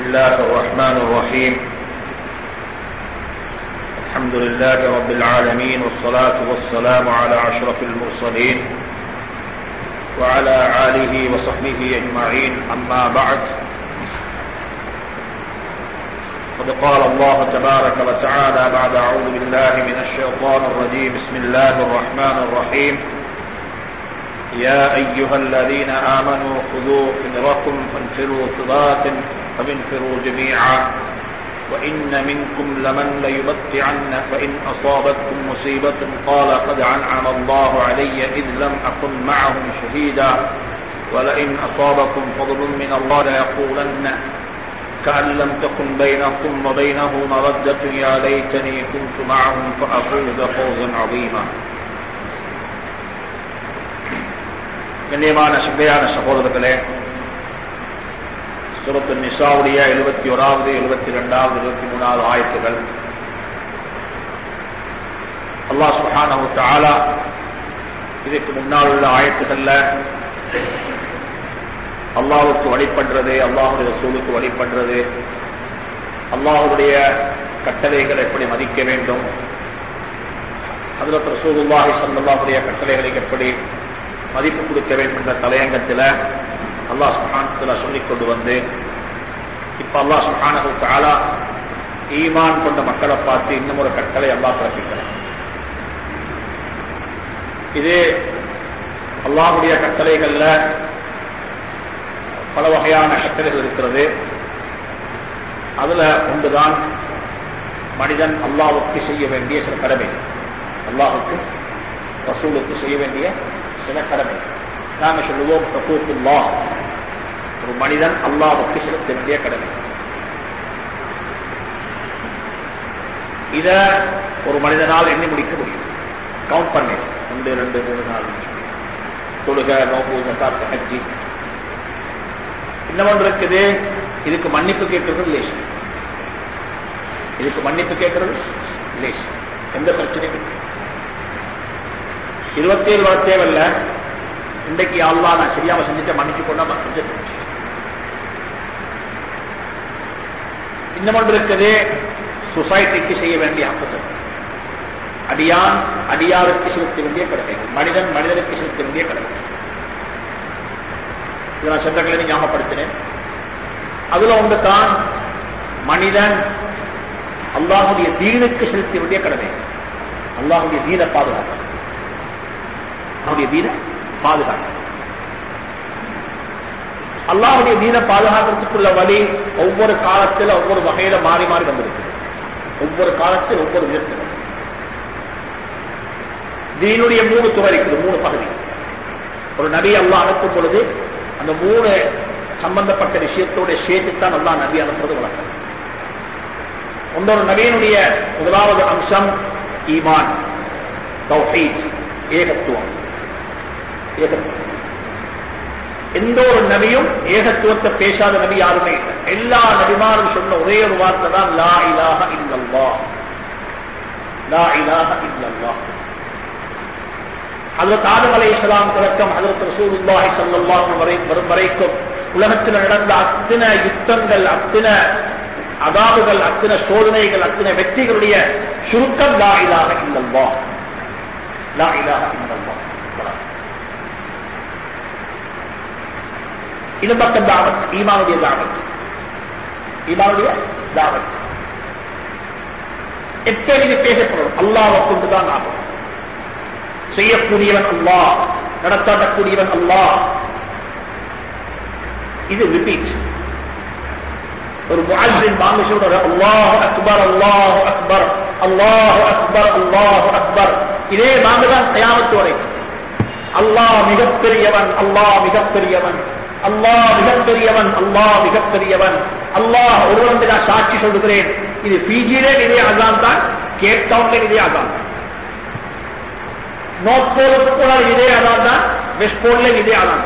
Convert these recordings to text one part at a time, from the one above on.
الله الرحمن الرحيم الحمد لله رب العالمين والصلاة والسلام على أشرف المرسلين وعلى آله وصحبه أجمعين أما بعد قد قال الله تبارك وتعالى بعد أعوذ بالله من الشيطان الرجيم بسم الله الرحمن الرحيم يا أيها الذين آمنوا خذوا حذركم فانفروا ثبات فانفروا جميعا وإن منكم لمن ليبطعن فإن أصابتكم مصيبة قال قد أنعم الله علي إذ لم أكن معهم شهيدا ولئن أصابكم فضل من الله ليقولن كأن لم تكن بينكم وبينه مودة يا ليتني كنت معهم فأفوز فوزا عظيما கண்ணியமான சிந்தையான சகோதரர்களே சுரத்து நிசாவுடைய எழுபத்தி ஓராவது எழுபத்தி ரெண்டாவது இருபத்தி மூணாவது ஆயத்துகள் அல்லாஹ் சுஹானஹு தஆலா இதுக்கு முன்னால் உள்ள ஆயத்துகள்ல அல்லாஹுக்கு வழிபடுறது அல்லாஹுடைய ரசூலுக்கு வழிபடுறது அல்லாஹுடைய கட்டளைகள் எப்படி மதிக்க வேண்டும் அதில் ரசூலுல்லாஹி ஸல்லல்லாஹுடைய கட்டளைகளுக்கு எப்படி மதிப்பு கொடுக்க வேண்டும் என்ற தலையங்கத்தில் அல்லாஹ் சுஹானத்தில் சொல்லிக் கொண்டு வந்து இப்ப அல்லாஹ் சுஹானு தாலா ஈமான் கொண்ட மக்களை பார்த்து இன்னும் ஒரு கட்டளை அல்லாஹ் பிறப்பிக்கிறார் இது அல்லாஹுடைய கட்டளைகள்ல பல வகையான கட்டளைகள் இருக்கிறது அதுல ஒன்றுதான் மனிதன் அல்லாவுக்கு செய்ய வேண்டிய சில கடமை அல்லாஹுக்கு ரசூலுக்கு செய்ய வேண்டிய சில கடமை நாங்க சொல்லுவோம் ஹக்கூக்குல்லா ஒரு மனிதன் அல்லாவுக்கு செலுத்த வேண்டிய கடமை இத ஒரு மனிதனால் எண்ணி முடிக்க முடியும் கவுண்ட் பண்ணி ஒன்று ரெண்டு மூணு நாலு தொழுக நோம்பு ஜக்காத் ஹஜ்ஜி இன்னும் ஒன்று இருக்குது இதுக்கு மன்னிப்பு கேட்கறது லேஸ் இதுக்கு மன்னிப்பு கேட்கறது லேஸ் எந்த பிரச்சனையும் இருபத்தேழு வர தேவையில்ல இன்றைக்கு அல்லா நான் சரியாம செஞ்சுட்டு மன்னிச்சு கொண்டா செஞ்சு இன்னும் ஒன்று இருக்குது சொசைட்டிக்கு செய்ய வேண்டிய ஹக்குகள் அடியான் அடியாருக்கு செலுத்த வேண்டிய கடமை மனிதன் மனிதனுக்கு செலுத்த வேண்டிய கடமை இதை நான் சென்ற கிழமை ஞாபகப்படுத்தினேன் அதுல ஒன்று தான் மனிதன் அல்லாஹுடைய தீனுக்கு செலுத்த வேண்டிய கடமை அல்லாஹுடைய தீன பாதுகாப்பு அவனுடைய தீன பாதுகாப்பு அல்லாவுடைய தீன பாதுகாக்கிறதுக்குள்ள வழி ஒவ்வொரு காலத்தில் ஒவ்வொரு வகையில மாறி மாறி வந்திருக்கு ஒவ்வொரு காலத்தில் ஒவ்வொரு விதத்தில் தீனுடைய மூணு துறை இருக்குது மூணு பகுதி ஒரு நபி அல்லா அனுப்பும் பொழுது அந்த மூணு சம்பந்தப்பட்ட விஷயத்தோட சேர்த்துத்தான் அல்லா நபி அனுப்புறது வழக்கம் ஒன்றொரு நபியினுடைய முதலாவது அம்சம் ஈமான் தௌஹீத் ஏகத்துவம் ஏகத்துவம் எந்த ஒரு நபியும் ஏகத்துவத்தை பேசாத நபி யாருமே இல்லை எல்லா நபிமாரும் சொன்ன ஒரே ஒரு வார்த்தை தான் லா இலாக இல்லல்லா லா இலாக இல்லல்லா அதற்கு ஆதம் அலை இஸ்லாம் தொடக்கம் அதற்கு ரசூலுல்லாஹி ஸல்லல்லாஹு வரை வரும் வரைக்கும் உலகத்தில் நடந்த அத்தனை யுத்தங்கள் அத்தனை அதாவுகள் அத்தனை சோதனைகள் அத்தனை வெற்றிகளுடைய சுருக்கம் லா இலாக இல்லல்லா லா இலாக இல்லல்லா இது பக்கம் தாவத் ஈமானுடைய தாவத் ஈமானுடைய தாவத் எப்ப இது பேசப்படும் அல்லாவை கொண்டுதான் ஆகும் செய்யக்கூடியவன் அல்லா நடத்தாடக்கூடியவன் அல்லா இது ரிப்பீட் ஒரு முஹின் வாங்க சொல்ற அல்லாஹ் அக்பர் அல்லாஹ் அக்பர் அல்லாஹ் அக்பர் அல்லாஹ் அக்பர் இதே நாங்க தான் தயாமத்து வரைக்கும் அல்லாஹ் மிகப்பெரியவன் அல்லாஹ் மிகப்பெரியவன் அல்லாஹ் மிகப்பெரியவன் அல்லாஹ் மிகப்பெரியவன் அல்லாஹ் ஒருவன் நான் சாட்சி சொல்லுகிறேன் இது பிஜியிலே இதே அதான் தான் கேப் டவுன்ல இதே அதான் நார்த் போலுக்கு போனால் இதே அதான் தான் வெஸ்ட் போல்ல இதே அதான்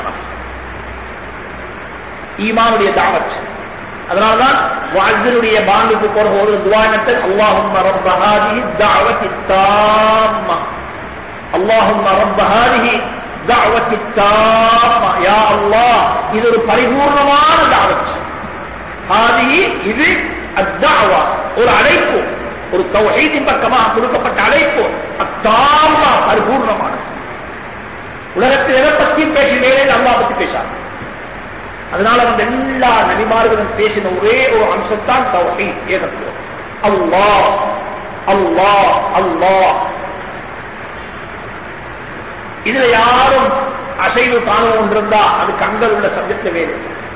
ஈமானுடைய தாவத் அதனால்தான் வாழ்வினுடைய பாங்குக்கு போற போது துவானத்தில் அல்லாஹும் ரப்ப ஹாதிஹி தஅவத்தி தாம்மா அல்லாஹும் ரப்ப ஹாதிஹி தஅவத்தி தாம்மா யா அல்லாஹ் இது ஒரு பரிபூர்ணமான தாவத் ஹாதிஹி இது அத்தாவா ஒரு அழைப்பு ஒரு தௌஹீதின் பக்கமாக கொடுக்கப்பட்ட அழைப்பு அத்தாமா பரிபூர்ணமானது உலகத்தில் எதை பற்றியும் பேசினேன் அல்லா பத்தி பேசாது அதனால வந்து எல்லா நபிமார்களும் பேசின ஒரே ஒரு அம்சத்தான் தவகை ஏகத்துவம் அல்லா அல்லா அல்லா இதுல யாரும் அசைவு காணுவோம் இருந்தா அது கண்கள் உள்ள சப்ஜெக்ட் வேறு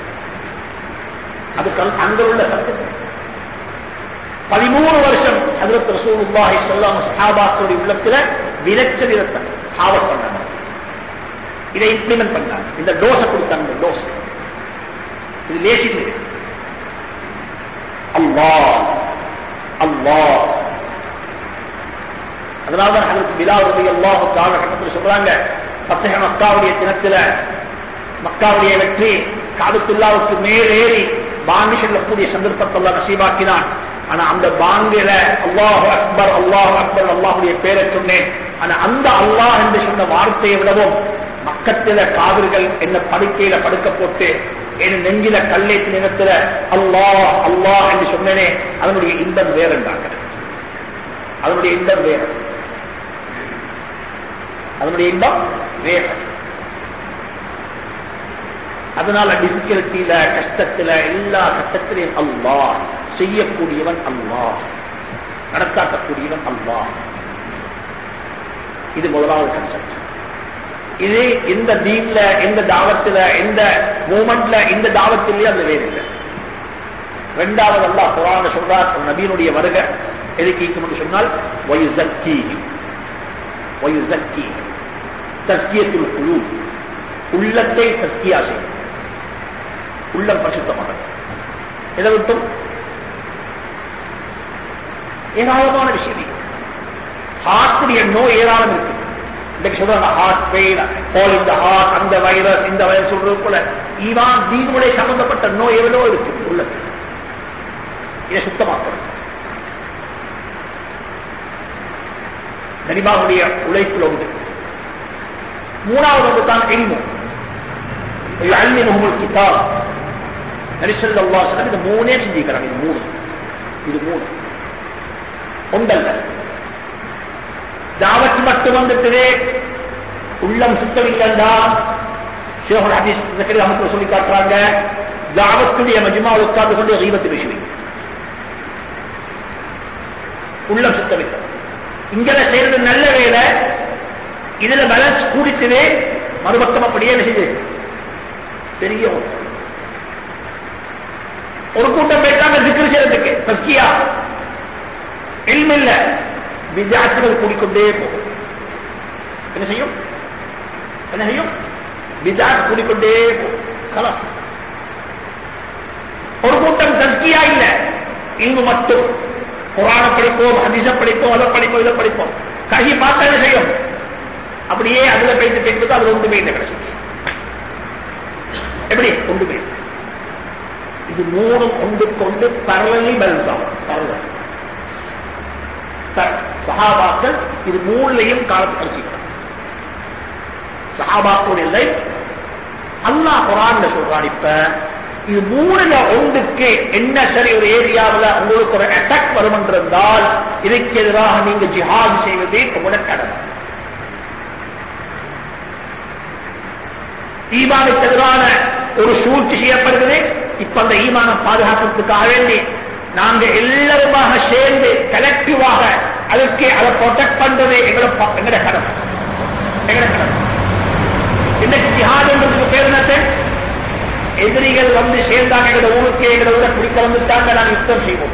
அது கண்கள் உள்ள சப்ஜெக்ட் பதிமூணு வருஷம் ஹதரத் ரசூலுல்லாஹி ஸல்லல்லாஹு சஹாபாக்களுடைய உள்ளத்துல விரக்த விரத்த சாவத் பண்ணாங்க இதை இம்ப்ளிமெண்ட் பண்ணாங்க இந்த டோஸை கொடுத்தாங்க டோஸ் இது லேசிது அல்லா அல்லா அதனால்தான் அதற்கு விழாவுடைய அல்லாஹு காலகட்டத்தில் சொல்றாங்க பத்தக மக்காவுடைய தினத்துல மக்காவுடைய வெற்றி காபத்துல்லாவுக்கு மேலேறி பாங்கி செல்லக்கூடிய சந்தர்ப்பத்தெல்லாம் நசீபாக்கினான் ஆனா அந்த பாங்கில அல்லாஹு அக்பர் அல்லாஹு அக்பர் அல்லாஹுடைய பேரை சொன்னேன் ஆனா அந்த அல்லாஹ் என்று சொன்ன வார்த்தையை விடவும் மக்கத்தில காவிர்கள் என்ன படுக்கையில படுக்க போட்டு என் நெஞ்சில கல்லேத்து நிறத்துல அல்லாஹ் அல்லாஹ் என்று சொன்னேனே அதனுடைய இன்பம் வேறுண்டாங்க அதனுடைய இன்பம் வேறு அதனுடைய இன்பம் வேறு அதனால டிஃபிகல்ட்டியில கஷ்டத்துல எல்லா கஷ்டத்திலையும் அல்லா செய்யக்கூடியவன் அல்லா நடத்தாக்கக்கூடியவன் அல்லா இது முதலாவது கன்செப்ட் இது இந்த தீன்ல எந்த தாவத்துல எந்த மூமெண்ட்ல இந்த தாவத்திலேயே அந்த வேறு இல்லை ரெண்டாவது அல்லா குரான சொல்றார் நபீனுடைய வருக எதுக்கு ஈக்கும் சொன்னால் வயுசக்கி வயுசக்கி சத்தியத்தில் குழு உள்ளத்தை சத்தியா செய்யும் உள்ளம் பரிசுத்தமாக எதை விட்டும் ஏராளமான விஷயம் ஹார்ட்டுடைய நோய் ஏராளம் இருக்கு இன்னைக்கு சொல்றாங்க ஹார்ட் பெயின் ஹோல் இந்த ஹார்ட் அந்த வைரஸ் இந்த வைரஸ் சொல்றது போல ஈவான் தீனுடைய சம்பந்தப்பட்ட நோய் எவ்வளோ இருக்கு உள்ளது இதை சுத்தமாக்கணும் கனிமாவுடைய உழைப்புல உண்டு மூணாவது வந்து தான் எளிமும் அல்மினும் கிதாப் நரிசல் அல்லா இந்த மூணே செஞ்சுக்கிறாங்க இது மூணு இது மூணு ஒன்றல்ல தாவத்து மட்டும் வந்துட்டு உள்ளம் சுத்தமில்லண்டா ஷேகுல் ஹதீஸ் ஜக்கரி அமத்துல சொல்லி காட்டுறாங்க தாவத்துடைய மஜ்மா உட்கார்ந்து கொண்டு ரீபத்து பேசுவீங்க உள்ளம் சுத்தமில்லை இங்கல செய்யறது நல்ல வேலை இதுல பேலன்ஸ் கூடிச்சுவே மறுபக்கம் அப்படியே என்ன செய்யுது பெரிய ஒரு கூட்டம் போயிட்டாங்க திக்கு செய்யறதுக்கு பஸ்கியா இல்ல வித்தியாசங்கள் கூடிக்கொண்டே போகும் என்ன செய்யும் என்ன செய்யும் விதாத் கூடிக்கொண்டே போகும் கலா ஒரு கூட்டம் தஸ்கியா இல்ல இங்கு மட்டும் புராண படிப்போம் ஹதீச படிப்போம் அதை படிப்போம் இதை படிப்போம் கருகி பார்த்தா என்ன செய்யும் அப்படியே அதுல போயிட்டு போயிட்டு அதுல ஒன்று போயிட்டு கிடைச்சு எப்படி கொண்டு போய் இது மூணு கொண்டு கொண்டு பரவலி பல்தான் பரவல் சஹாபாக்கள் இது மூணுலையும் காலத்து கழிச்சுக்கிறார் சஹாபாக்கள் இல்லை அல்லா குரான் சொல்றான் இப்ப இது மூணுல ஒன்றுக்கு என்ன சரி ஒரு ஏரியாவில் உங்களுக்கு ஒரு அட்டாக் வரும் என்றிருந்தால் இதுக்கு எதிராக நீங்க ஜிஹாத் செய்வதே உங்களோட கடமை ஈமானுக்கு எதிரான ஒரு சூழ்ச்சி செய்யப்படுகிறது இப்ப அந்த ஈமானம் பாதுகாக்கிறதுக்காக வேண்டி நாங்க எல்லாருமாக சேர்ந்து கலெக்டிவாக அதுக்கு அதை ப்ரொடெக்ட் பண்றது எங்களை எங்கட கடமை எங்கட கடமை இன்னைக்கு ஜிஹாத் என்றதுக்கு பேர் என்னத்தை எதிரிகள் வந்து சேர்ந்தாங்க எங்களோட ஊருக்கு எங்களோட ஊரை பிடிக்க வந்துட்டாங்க நாங்கள் யுத்தம் செய்வோம்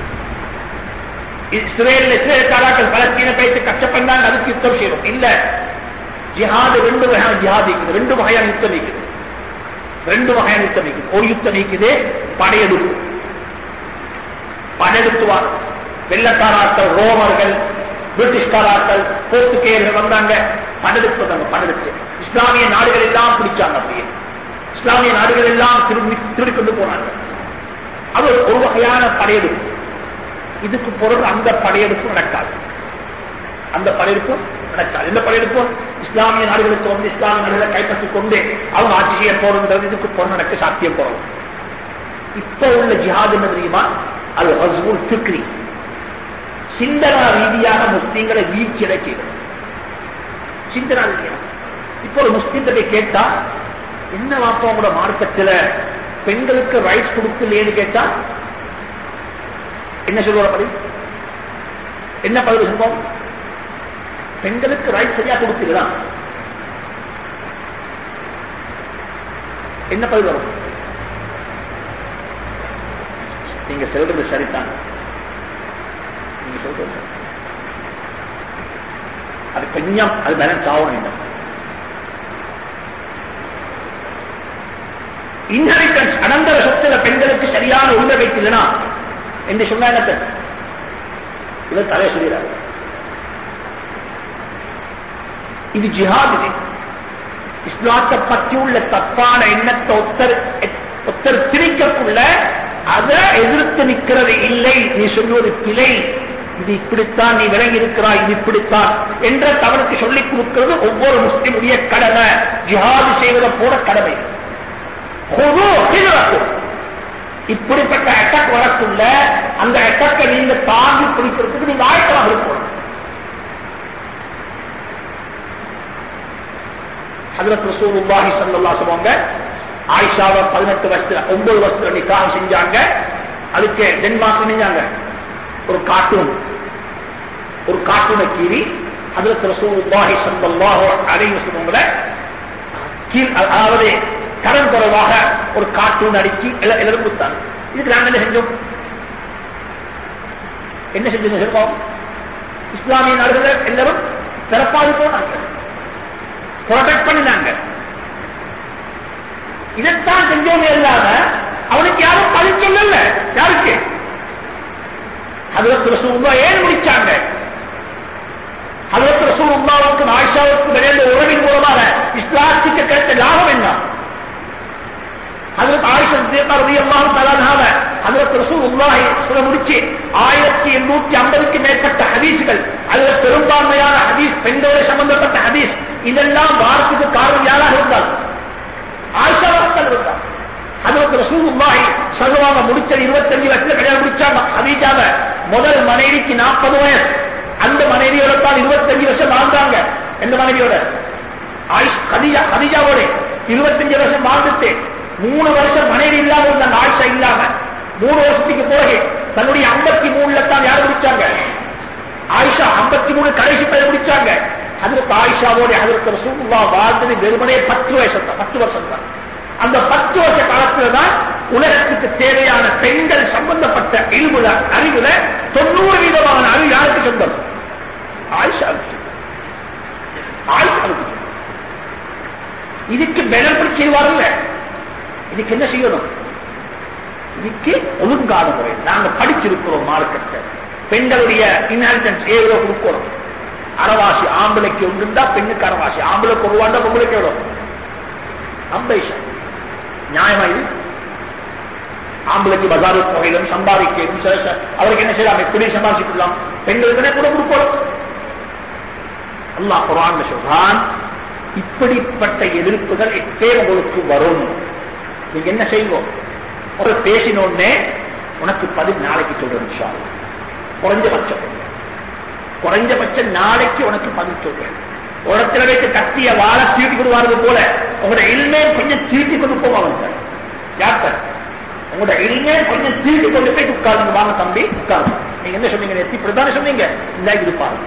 இஸ்ரேல் இஸ்ரேல்காராக்கள் பலஸ்தீன பேசி கஷ்டப்பட்டாங்க அதுக்கு யுத்தம் செய்வோம் இல்ல ஜிஹாது ரெண்டு வகையான ஜிஹாத் இருக்குது ரெண்டு வகையான யுத்தம் நீக்குது ரெண்டு வகையான யுத்தம் நீக்குது ஒரு யுத்தம் நீக்குது படையெடுப்பு படையெடுத்துவார் வெள்ளக்காராக்கள் ரோமர்கள் பிரிட்டிஷ்காராக்கள் போர்த்துகேயர்கள் வந்தாங்க படையெடுப்பு வந்தாங்க படையெடுத்து இஸ்லாமிய நாடுகள் எல்லாம் பிடிச்சாங்க அப்படியே இஸ்லாமிய நாடுகள் எல்லாம் திரும்பி திருடி கொண்டு போனாங்க அது ஒரு வகையான படையெடுப்பு இதுக்கு பொருள் அந்த படையெடுப்பு நடக்காது அந்த படையெடுப்பு நடக்காது இந்த படையெடுப்பு இஸ்லாமிய நாடுகளுக்கு வந்து இஸ்லாமிய நாடுகளை கைப்பற்றிக் கொண்டு அவங்க ஆட்சி செய்ய போறது இதுக்கு பொருள் நடக்க சாத்தியம் போறோம் இப்ப உள்ள ஜிஹாத் என்ன தெரியுமா அது ஹஸ்புல் ஃபிக்ரி சிந்தனா ரீதியாக முஸ்லீம்களை வீழ்ச்சி அடைக்கிறது சிந்தனா ரீதியாக இப்போ ஒரு முஸ்லீம்கிட்ட கேட்டா என்ன வாப்பா உங்களோட மார்க்கத்தில் பெண்களுக்கு ரைட்ஸ் கொடுக்கலையேன்னு கேட்டா என்ன சொல்லுவார பதில் என்ன பதில் சொல்லுவோம் பெண்களுக்கு ரைட் சரியா கொடுக்கிறதா என்ன பதில் வரும் நீங்க சொல்றது சரிதான் நீங்க சொல்றது சரி. அது கொஞ்சம் அது பேலன்ஸ் ஆகணும் இன்னும் இன்ஹெரிட்டன்ஸ் அனந்தர சொத்துல பெண்களுக்கு சரியான உரிமை வைக்கலனா என்று சொன்னா என்ன இவர் தலைய சொல்கிறார் இது ஜிஹாத் இது இஸ்லாத்தை பற்றி உள்ள தப்பான எண்ணத்தை ஒத்தர் ஒத்தர் திணிக்கக்குள்ள அதை எதிர்த்து நிற்கிறது இல்லை நீ சொல்வது பிழை இது இப்படித்தான் நீ விளங்கி இருக்கிறாய் இது இப்படித்தான் என்ற தவறுக்கு சொல்லிக் கொடுக்கிறது ஒவ்வொரு முஸ்லிமுடைய கடமை ஜிஹாது செய்வதை போல கடமை ஹுது ஹிஜ்ரத்து. இப்படிப்பட்ட அட்டாக் வரக்குள்ள அந்த அட்டாக்கை நீங்க தாங்கி பிடிக்கிறதுக்கு நீங்க ஆயத்தமாக இருக்கணும் ஹஜரத் ரசூலுல்லாஹி ஸல்லல்லாஹு அலைஹி வஸல்லம் ஆயிஷாவை 18 வருஷத்துல 9 வருஷத்துல நிக்காஹ் செஞ்சாங்க அதுக்கு டென்மார்க் செஞ்சாங்க ஒரு கார்ட்டூன் ஒரு கார்ட்டூனை கீறி ஹஜரத் ரசூலுல்லாஹி ஸல்லல்லாஹு அலைஹி வஸல்லம் கீழ் அதாவது கடன் குறைவாக ஒரு கார்ட்டூன் அடிச்சு எல்லாம் எல்லாரும் கொடுத்தாங்க இதுக்கு நாங்க என்ன செஞ்சோம் என்ன செஞ்சோம் சொல்லுவோம் இஸ்லாமிய நாடுகள் எல்லாரும் சிறப்பாக போனாங்க ப்ரொடெக்ட் பண்ணினாங்க இதைத்தான் செஞ்சோம் இல்லாம அவனுக்கு யாரும் பதில் சொல்லல யாருக்கு அதுல ரசூல்லா ஏன் முடிச்சாங்க அதுல ரசூலுல்லாவுக்கு ஆயிஷாவுக்கு விளையாண்ட உறவின் மூலமாக இஸ்லாத்துக்கு கிடைத்த லாபம் என்ன அதற்கு ஆயிஷா ரலியல்லாஹு தஆலாஹாவ அதற்கு ரசூலுல்லாஹி சொல்ல முடிச்சு 1850க்கு மேற்பட்ட ஹதீஸ்கள் அதுல பெரும்பான்மையான ஹதீஸ் பெண்களோடு சம்பந்தப்பட்ட ஹதீஸ் இதெல்லாம் வாரத்துக்கு காரணம் யாராக இருந்தால் ஆயிஷா வார்த்தை இருந்தார் அதற்கு ரசூலுல்லாஹி சொல்லுவாங்க முடிச்சது 25 வயசுல கல்யாணம் முடிச்சாங்க ஹதீஜாவ முதல் மனைவிக்கு 40 வயசு அந்த மனைவியோட தான் 25 வருஷம் வாழ்ந்தாங்க எந்த மனைவியோட ஆயிஷ் ஹதீஜா ஹதீஜாவோட 25 வருஷம் வாழ்ந்துட்டு மூணு வருஷம் மனைவி இல்லாம இருந்தாங்க ஆயிஷா இல்லாம மூணு வருஷத்துக்கு பிறகு தன்னுடைய ஐம்பத்தி மூணுல தான் யார் முடிச்சாங்க ஆயிஷா ஐம்பத்தி மூணு கடைசி பேர் முடிச்சாங்க அதற்கு ஆயிஷாவோட அதற்கு ரசூலுல்லா வாழ்ந்தது வெறுமனே பத்து வருஷம் தான் பத்து வருஷம் தான் அந்த பத்து வருஷ காலத்துல தான் உலகத்துக்கு தேவையான பெண்கள் சம்பந்தப்பட்ட இல்முல அறிவுல தொண்ணூறு வீதமான அறிவு யாருக்கு சொந்தம் ஆயிஷாவுக்கு ஆயிஷாவுக்கு இதுக்கு பெலன் பிடிச்சிருவாருல்ல இதுக்கு என்ன செய்யணும் இதுக்கு ஒழுங்கான முறை நாங்க படிச்சிருக்கிறோம் மார்க்கத்தை பெண்களுடைய இன்ஹெரிட்டன்ஸ் ஏதோ கொடுக்கணும் அறவாசி ஆம்பளைக்கு ஒன்றுண்டா பெண்ணுக்கு அறவாசி ஆம்பளைக்கு ஒரு வாண்டா பொம்பளைக்கு எவ்வளோ அம்பைஷம் நியாயமா இது ஆம்பளைக்கு பஜாரு தொகையிலும் சம்பாதிக்கணும் ச- ச- அவருக்கு என்ன செய்யலாம் எப்படி சம்பாதிச்சுக்கலாம் பெண்களுக்கு கூட கொடுக்கணும் அல்லாஹ் குரான் சொல்றான் இப்படிப்பட்ட எதிர்ப்புகள் எப்பே உங்களுக்கு வரும் நீங்க என்ன செய்வோம் ஒரு பேசினோடனே உனக்கு பதில் நாளைக்கு சொல்றேன் இன்ஷா அல்லாஹ். குறைஞ்சபட்சம் குறைஞ்சபட்சம் நாளைக்கு உனக்கு பதில் சொல்றேன் ஒரு இடத்துல வைத்து கத்திய வாழ தீட்டி கொடுவாரு போல உங்களோட இல்மே கொஞ்சம் தீட்டி கொண்டு போவாங்க யார் சார் உங்களோட இல்மே கொஞ்சம் தீட்டி கொண்டு போய் உட்காருங்க வாங்க தம்பி உட்காருங்க நீங்க என்ன சொன்னீங்க நேத்து இப்படித்தானே சொன்னீங்க இந்த இது பாருங்க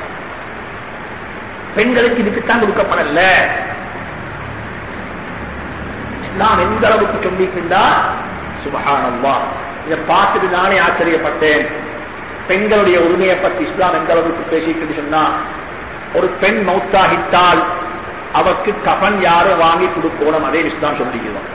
பெண்களுக்கு இதுக்குத்தான் கொடுக்கப்படல இஸ்லாம் எந்த அளவுக்கு சொல்லிக்கின்றா சுபஹானல்லா இதை பார்த்துட்டு நானே ஆச்சரியப்பட்டேன் பெண்களுடைய உரிமையை பற்றி இஸ்லாம் எந்த அளவுக்கு பேசிக்கிட்டு சொன்னா ஒரு பெண் மௌத்தாகிட்டால் அவருக்கு கபன் யாரும் வாங்கி கொடுக்கணும் அதே இஸ்லாம் சொல்லிக்கிறோம்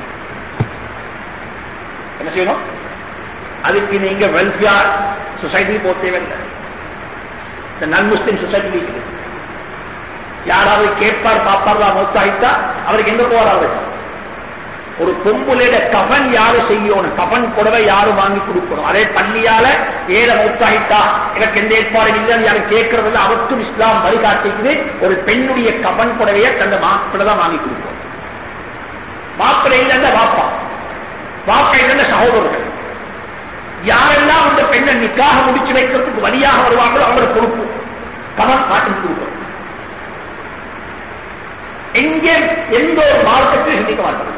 என்ன செய்யணும் அதுக்கு நீங்க வெல்ஃபேர் சொசைட்டி போட்டே இந்த நன் முஸ்லிம் சொசைட்டி இருக்குது யாராவது கேட்பார் பாப்பார் மௌத்தாகிட்டா அவருக்கு எங்க போவார் அவர் ஒரு பொம்புலையில கபன் யாரு செய்யணும் கபன் புடவை யாரு வாங்கி கொடுக்கணும் அதே பள்ளியால ஏழை மௌத்தாகிட்டா எனக்கு எந்த ஏற்பாடு இல்லைன்னு யாரும் கேட்கறது அவருக்கும் இஸ்லாம் வழிகாட்டிக்குது ஒரு பெண்ணுடைய கபன் புடவையை தந்த மாப்பிள்ளை தான் வாங்கி கொடுக்கணும் மாப்பிள்ளை இல்லைன்னா வாப்பா வாப்பா இல்லைன்னா சகோதரர்கள் யாரெல்லாம் அந்த பெண்ணை நிக்காக முடிச்சு வைக்கிறதுக்கு வழியாக வருவாங்களோ அவங்களோட பொறுப்பு கவன் மாற்றி கொடுக்கணும் எங்கே எந்த ஒரு மார்க்கத்தையும் சிந்திக்க மாட்டாங்க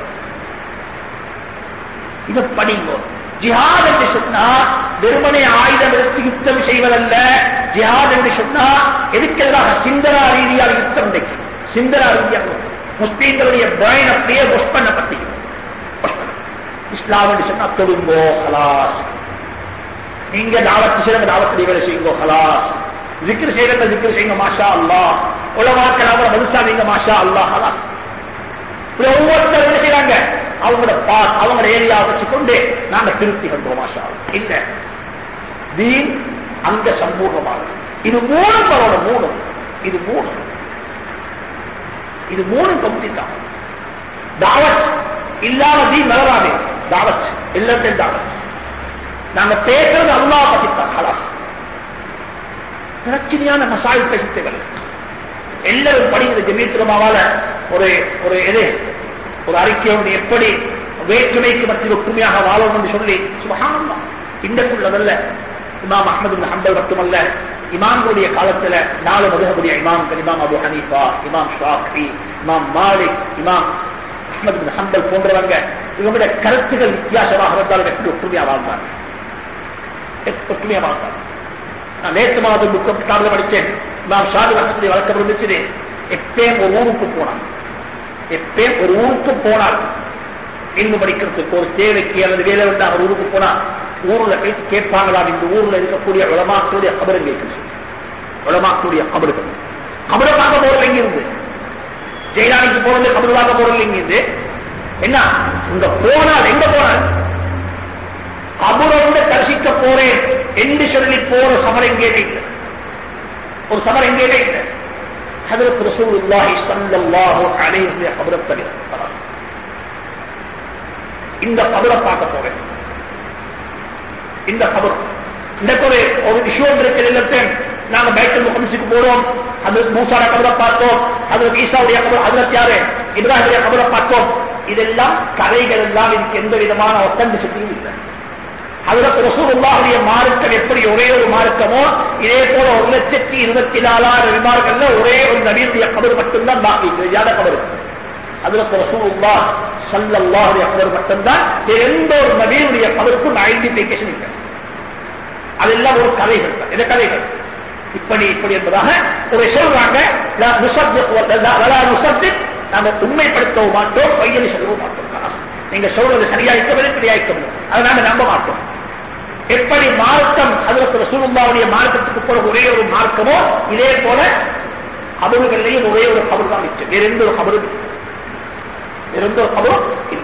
இதை படிங்கோ ஜிஹாத் என்று சொன்னா வெறுமனை ஆயுதம் எடுத்து யுத்தம் செய்வதல்ல ஜிஹாத் என்று சொன்னா எதுக்கெல்லாம் சிந்தனா ரீதியாக யுத்தம் இன்றைக்கு சிந்தனா ரீதியாக முஸ்லீம்களுடைய பிரைன் அப்படியே வாஷ் பண்ணப்பட்டு இஸ்லாம் என்று சொன்னா தொடுங்கோ ஹலாஸ் நீங்க தாவத்து செய்யுங்க தாவத்து வேலை செய்யுங்கோ ஹலாஸ் ஜிக்ரு செய்யறத ஜிக்ரு செய்யுங்க மாஷா அல்லா உலமாக்கள் அவரை மனுஷாவீங்க மாஷா அல்லா ஹலாஸ் இப்படி ஒவ்வொருத்தர் என்ன செய்யறாங்க அவங்களோட பாட் அவங்களோட ஏரியா வச்சுக்கொண்டு நாங்க திருப்தி கண்டோம் மாஷா அல்லாஹ். இல்ல தீன் அங்க சம்பூர்ணமாக இது மூணு பரவாயில்ல மூணு இது மூணு இது மூணு கம்பெனி தான் தாவத் இல்லாம தீன் வளராது தாவத் இல்லத்தில் தாவத் நாங்க பேசுறது அல்லாஹ் பத்தி தான் ஹலாஸ் பிரச்சனையான மசாயில் பேசித்தவர்கள் எல்லாரும் படிக்கிற ஜமீத்திரமாவால ஒரு ஒரு எது ஒரு அறிக்கையோடு எப்படி வேற்றுமைக்கு மத்தியில் ஒற்றுமையாக வாழும் என்று சொல்லி சுபகானந்தா இன்றைக்குள்ளதல்ல இமாம் அஹமது பின் ஹம்பல் மட்டுமல்ல இமாம்களுடைய காலத்துல நாலு மதுகபுடைய இமாம்கள் இமாம் அபு ஹனீஃபா இமாம் ஷாஃபி இமாம் மாலிக் இமாம் அஹமது பின் ஹம்பல் போன்றவங்க இவங்களுடைய கருத்துகள் வித்தியாசமாக இருந்தாலும் எப்படி ஒற்றுமையா வாழ்ந்தாங்க எப்படி ஒற்றுமையா வாழ்ந்தாங்க நான் நேற்று மாதம் புக்கம் காலையில் படித்தேன் நான் ஷாதி வசதி வழக்கம் இருந்துச்சு எப்பயும் ஒரு ஊருக்கு போனான் எப்பயும் ஒரு ஊருக்கு போனார் இன்னும் படிக்கிறதுக்கு ஒரு தேவைக்கு அல்லது வேலை வந்து அவர் ஊருக்கு போனா ஊர்ல போய் கேட்பாங்களா இந்த ஊர்ல இருக்கக்கூடிய உலமாக்கூடிய கபரும் கேட்கணும் உலமாக்கூடிய கபடுகள் கபரை பார்க்க போறது எங்க இருந்து ஜெயலானிக்கு போறது கபரு பார்க்க போறது எங்க இருந்து என்ன இந்த போனால் எங்க போனால் கபரோட தரிசிக்க போறேன் என்று சொல்லி போற சமரம் எங்கே இல்லை ஒரு சமரம் எங்கே இல்லை ஹதரத் ரசூலுல்லாஹி ஸல்லல்லாஹு அலைஹி வஸல்லம் கபரை தரிசிக்க இந்த கபரை பார்க்க போறேன் இந்த கபர் இந்த ஒரு ஒரு விஷயம் இருக்கிற இல்லத்தை நாங்க பைத்தல் முகம்சுக்கு போறோம் அது மூசாட கபரை பார்த்தோம் அது ஈசாவுடைய கபர் அதுல யாரு இப்ராஹிமுடைய கபரை பார்த்தோம் இதெல்லாம் கதைகள் எல்லாம் இதுக்கு எந்த விதமான ஒத்தண்டிசத்தையும் இல்லை அதற்கு ரசூலுல்லாஹுடைய மார்க்கம் எப்படி ஒரே ஒரு மார்க்கமோ இதே போல ஒரு லட்சத்தி இருபத்தி நாலாயிரம் விமார்கள்ல ஒரே ஒரு நபீருடைய கபர் மட்டும்தான் பாக்கி யாத கபர் அதற்கு ரசூலுல்லா சல்லல்லாஹுடைய கபர் மட்டும்தான் எந்த ஒரு நபீருடைய கபருக்கும் ஐடென்டிபிகேஷன் இல்லை அதெல்லாம் ஒரு கதைகள் தான். எது கதைகள் இப்படி இப்படி என்பதாக ஒரு சொல்றாங்க லா நுசத்திக் வ- லா- வலா நுசத்திக், நாங்க உண்மைப்படுத்தவும் மாட்டோம் பொய்யலை சொல்லவும் மாட்டோம் கலாஸ். நீங்க சொல்றது சரியா இருக்கவில்லை சரியா இருக்கவில்லை அதை நாங்க நம்ப மாட்டோம் எப்படி மார்க்கம் அதற்கு ரசூலுல்லாவுடைய மார்க்கத்துக்கு போல ஒரே ஒரு மார்க்கமோ இதே போல கபறுகள்லையும் ஒரே ஒரு கபர் தான் மிச்சம் வேற எந்த ஒரு கபரும் இல்லை. வேற எந்த ஒரு கபரும் இல்லை